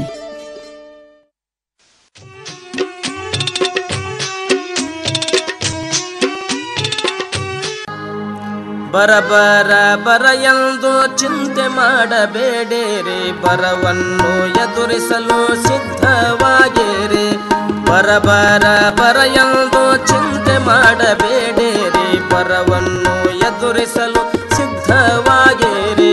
ಬರ ಬರ ಬರ ಎಂದು ಚಿಂತೆ ಮಾಡಬೇಡಿರಿ ಬರವನ್ನು ಎದುರಿಸಲು ಸಿದ್ಧವಾಗಿರಿ ಬರ ಬರ ಬರ ಎಂದು ಚಿಂತೆ ಮಾಡಬೇಡಿರಿ ಬರವನ್ನು ಎದುರಿಸಲು ಸಿದ್ಧವಾಗಿರಿ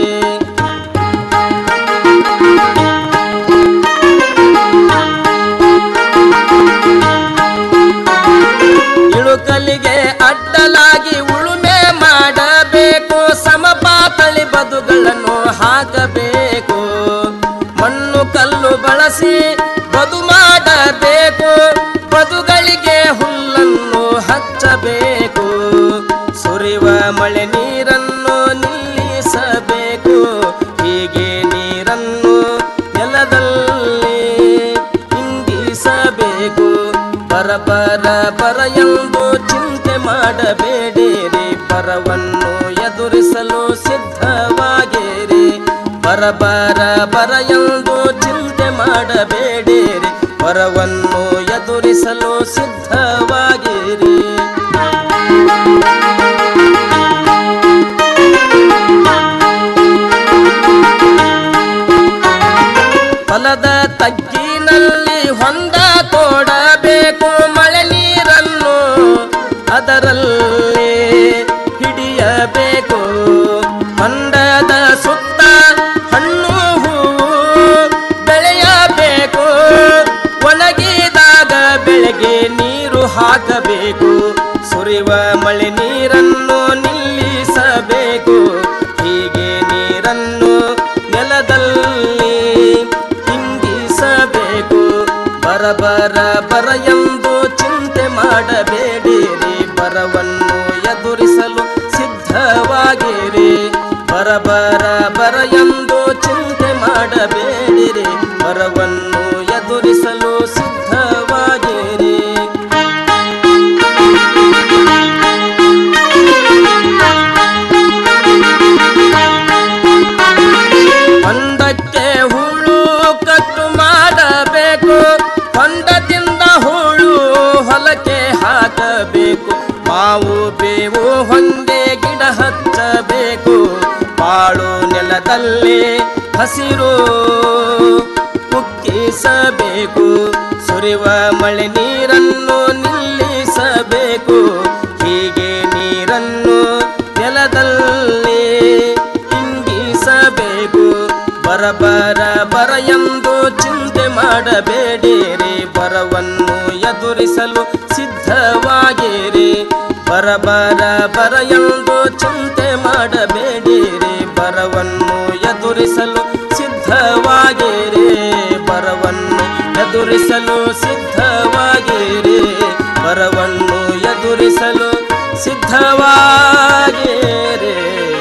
ಇಳುಕಲಿಗೆ ಅಡ್ಡಲಾಗಿ ಉಳುಮೆ ಮಾಡಬೇಕು ಸಮಪಾತಳಿ ಬದುಗಳನ್ನು ಹಾಕಬೇಕು ಮಣ್ಣು ಕಲ್ಲು ಬಳಸಿ ಬದು ಮಾಡಬೇಕು ಬದುಗಳಿಗೆ ಹುಲ್ಲನ್ನು ಹಚ್ಚಬೇಕು ಸುರಿವ ಮಳೆ ನೀರನ್ನು ನಿಲ್ಲಿಸಬೇಕು ಹೀಗೆ ನೀರನ್ನು ನೆಲದಲ್ಲಿ ಇಂಗಿಸಬೇಕು ಬರ ಬರ ಬರ ಎಂದು ಚಿಂತೆ ಮಾಡಬೇಡಿರಿ ಬರವನ್ನು ಎದುರಿಸಲು ಸಿದ್ಧವಾಗಿರಿ ಬರ ಬರ ಬರ ಎಂದು ಚಿಂತೆ ಮಾಡಬೇಡಿರಿ ಬರವನ್ನು ಎದುರಿಸಲು ಸಿದ್ಧವಾಗಿರಿ ಹೊಲದ ತಗ್ಗಿನಲ್ಲಿ ಹೊಂದ ತೋಡಬೇಕು ಮಳೆ ನೀರನ್ನು ಅದರಲ್ಲಿ ಹಿಡಿಯಬೇಕು ಹೊಂಡದ ಸುತ್ತ ಹಣ್ಣು ಹೂವು ಬೆಳೆಯಬೇಕು ಒಣಗಿದಾಗ ಬೆಳೆಗೆ ಸುರಿವ ಮಳೆ ನೀರನ್ನು ನಿಲ್ಲಿಸಬೇಕು ಹೀಗೆ ನೀರನ್ನು ನೆಲದಲ್ಲಿ ಇಂಗಿಸಬೇಕು ಬರಬರ ಬರ ಎಂದು ಚಿಂತೆ ಮಾಡಬೇಡಿರಿ ಬರವನ್ನು ಎದುರಿಸಲು ಸಿದ್ಧವಾಗಿರಿ ಬರಬರ ಬರ ಎಂದು ಚಿಂತೆ ಮಾಡಬೇಡಿರಿ ಬರವನ್ನು ಎದುರಿಸಲು ಸಿದ್ಧವಾಗಿರಿ ಹೊಂಡಕ್ಕೆ ಹುಳು ಕಟ್ಟು ಮಾಡಬೇಕು ಹೊಂಡದಿಂದ ಹುಳು ಹೊಲಕ್ಕೆ ಹಾಕಬೇಕು ಮಾವು ಬೇವು ಹೊಂಗೆ ಗಿಡ ಹಚ್ಚಬೇಕು ಬಾಳು ನೆಲದಲ್ಲಿ ಹಸಿರು ಕುಕ್ಕಿಸಬೇಕು ಸುರಿವ ಮಳೆ ನೀರನ್ನು ನಿಲ್ಲಿಸಬೇಕು ಹೀಗೆ ನೀರನ್ನು ನೆಲದಲ್ಲಿ ಇಂಗಿಸಬೇಕು ಬರಬರ ಬರ ಎಂದು ಚಿಂತೆ ಮಾಡಬೇಡಿರಿ ಬರವನ್ನು ಎದುರಿಸಲು ಸಿದ್ಧವಾಗಿರಿ ಬರಬರ ಬರ ಎಂದು ಚಿಂತೆ ಮಾಡಬೇಡಿರಿ ಬರವನ್ನು ಎದುರಿಸಲು ಸಿದ್ಧವಾಗಿರಿ ಬರವನ್ನು ಎದುರಿಸಲು ಸಿದ್ಧವಾಗಿರಿ ಬರವನ್ನು ಎದುರಿಸಲು ಸಿದ್ಧವಾಗಿರಿ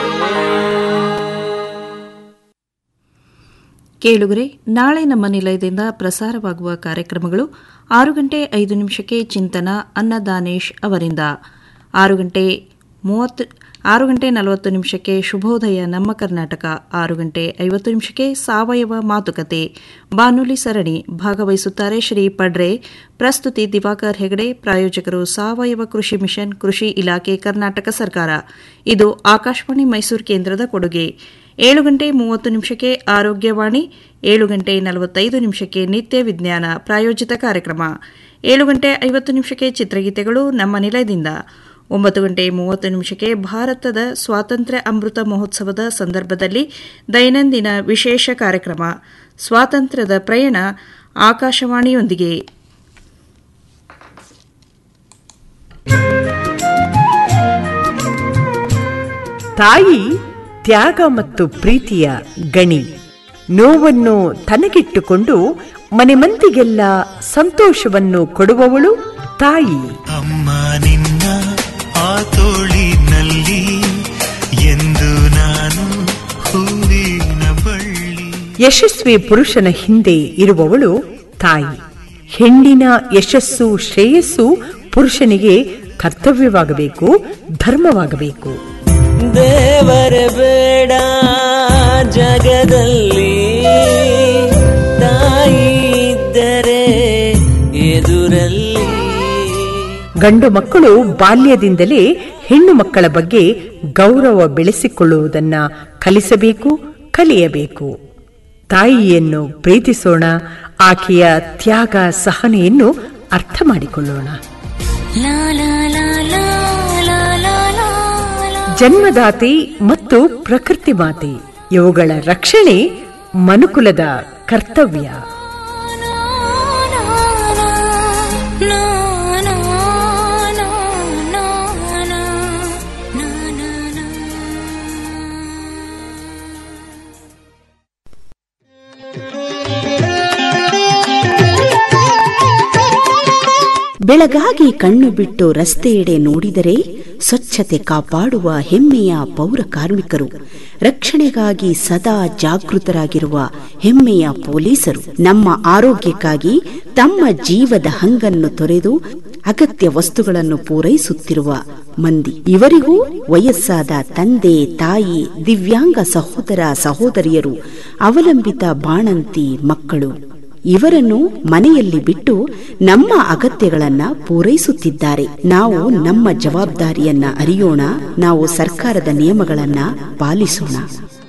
ಕೇಳುಗರೆ ನಾಳೆ ನಮ್ಮ ನಿಲಯದಿಂದ ಪ್ರಸಾರವಾಗುವ ಕಾರ್ಯಕ್ರಮಗಳು ಆರು ಗಂಟೆ ಐದು ನಿಮಿಷಕ್ಕೆ ಚಿಂತನ ಅನ್ನದಾನೇಶ್ ಅವರಿಂದ ಆರು ಗಂಟೆ ಮೂವತ್ತು ಆರು ಗಂಟೆ ನಲವತ್ತು ನಿಮಿಷಕ್ಕೆ ಶುಭೋದಯ ನಮ್ಮ ಕರ್ನಾಟಕ ಆರು ಗಂಟೆ ಐವತ್ತು ನಿಮಿಷಕ್ಕೆ ಸಾವಯವ ಮಾತುಕತೆ ಬಾನುಲಿ ಸರಣಿ ಭಾಗವಹಿಸುತ್ತಾರೆ ಶ್ರೀ ಪಡ್ರೆ ಪ್ರಸ್ತುತಿ ದಿವಾಕರ್ ಹೆಗಡೆ ಪ್ರಾಯೋಜಕರು ಸಾವಯವ ಕೃಷಿ ಮಿಷನ್ ಕೃಷಿ ಇಲಾಖೆ ಕರ್ನಾಟಕ ಸರ್ಕಾರ ಇದು ಆಕಾಶವಾಣಿ ಮೈಸೂರು ಕೇಂದ್ರದ ಕೊಡುಗೆ ಏಳು ಗಂಟೆ ಮೂವತ್ತು ನಿಮಿಷಕ್ಕೆ ಆರೋಗ್ಯವಾಣಿ ಏಳು ಗಂಟೆ ನಲವತ್ತೈದು ನಿಮಿಷಕ್ಕೆ ನಿತ್ಯ ವಿಜ್ಞಾನ ಪ್ರಾಯೋಜಿತ ಕಾರ್ಯಕ್ರಮ ಏಳು ಗಂಟೆ ಐವತ್ತು ನಿಮಿಷಕ್ಕೆ ಚಿತ್ರಗೀತೆಗಳು ನಮ್ಮ ನಿಲಯದಿಂದ ಒಂಬತ್ತು ಗಂಟೆ ಮೂವತ್ತು ನಿಮಿಷಕ್ಕೆ ಭಾರತದ ಸ್ವಾತಂತ್ರ್ಯ ಅಮೃತ ಮಹೋತ್ಸವದ ಸಂದರ್ಭದಲ್ಲಿ ದೈನಂದಿನ ವಿಶೇಷ ಕಾರ್ಯಕ್ರಮ ಸ್ವಾತಂತ್ರ್ಯದ ಪ್ರಯಾಣ ಆಕಾಶವಾಣಿಯೊಂದಿಗೆ ತಾಯಿ ತ್ಯಾಗ ಮತ್ತು ಪ್ರೀತಿಯ ಗಣಿ ನೋವನ್ನು ತನಗಿಟ್ಟುಕೊಂಡು ಮನೆ ಮಂದಿಗೆಲ್ಲ ಸಂತೋಷವನ್ನು ಕೊಡುವವಳು ತಾಯಿ ಅಮ್ಮ ನಿನ್ನ ಆ ತೋಳಿನಲ್ಲಿ ಎಂದು ನಾನು ಹೂವಿನ ಬಳ್ಳಿ ಯಶಸ್ವಿ ಪುರುಷನ ಹಿಂದೆ ಇರುವವಳು ತಾಯಿ ಹೆಣ್ಣಿನ ಯಶಸ್ಸು ಶ್ರೇಯಸ್ಸು ಪುರುಷನಿಗೆ ಕರ್ತವ್ಯವಾಗಬೇಕು ಧರ್ಮವಾಗಬೇಕು ದೇವರ ಬೇಡ ಜಗದಲ್ಲಿ ತಾಯಿ ಇದ್ದರೆ ಎದುರಲ್ಲಿ ಗಂಡು ಮಕ್ಕಳು ಬಾಲ್ಯದಿಂದಲೇ ಹೆಣ್ಣು ಮಕ್ಕಳ ಬಗ್ಗೆ ಗೌರವ ಬೆಳೆಸಿಕೊಳ್ಳುವುದನ್ನ ಕಲಿಸಬೇಕು ಕಲಿಯಬೇಕು ತಾಯಿಯನ್ನು ಪ್ರೀತಿಸೋಣ ಆಕೆಯ ತ್ಯಾಗ ಸಹನೆಯನ್ನು ಅರ್ಥ ಮಾಡಿಕೊಳ್ಳೋಣ ಜನ್ಮದಾತೆ ಮತ್ತು ಪ್ರಕೃತಿ ಮಾತೆ ಇವುಗಳ ರಕ್ಷಣೆ ಮನುಕುಲದ ಕರ್ತವ್ಯ ಬೆಳಗಾಗಿ ಕಣ್ಣು ಬಿಟ್ಟು ರಸ್ತೆಯೆಡೆ ನೋಡಿದರೆ ಸ್ವಚ್ಛತೆ ಕಾಪಾಡುವ ಹೆಮ್ಮೆಯ ಪೌರ ಕಾರ್ಮಿಕರು ರಕ್ಷಣೆಗಾಗಿ ಸದಾ ಜಾಗೃತರಾಗಿರುವ ಹೆಮ್ಮೆಯ ಪೊಲೀಸರು ನಮ್ಮ ಆರೋಗ್ಯಕ್ಕಾಗಿ ತಮ್ಮ ಜೀವದ ಹಂಗನ್ನು ತೊರೆದು ಅಗತ್ಯ ವಸ್ತುಗಳನ್ನು ಪೂರೈಸುತ್ತಿರುವ ಮಂದಿ ಇವರಿಗೂ ವಯಸ್ಸಾದ ತಂದೆ ತಾಯಿ ದಿವ್ಯಾಂಗ ಸಹೋದರ ಸಹೋದರಿಯರು ಅವಲಂಬಿತ ಬಾಣಂತಿ ಮಕ್ಕಳು ಇವರನ್ನು ಮನೆಯಲ್ಲಿ ಬಿಟ್ಟು ನಮ್ಮ ಅಗತ್ಯಗಳನ್ನ ಪೂರೈಸುತ್ತಿದ್ದಾರೆ ನಾವು ನಮ್ಮ ಜವಾಬ್ದಾರಿಯನ್ನ ಅರಿಯೋಣ ನಾವು ಸರ್ಕಾರದ ನಿಯಮಗಳನ್ನ ಪಾಲಿಸೋಣ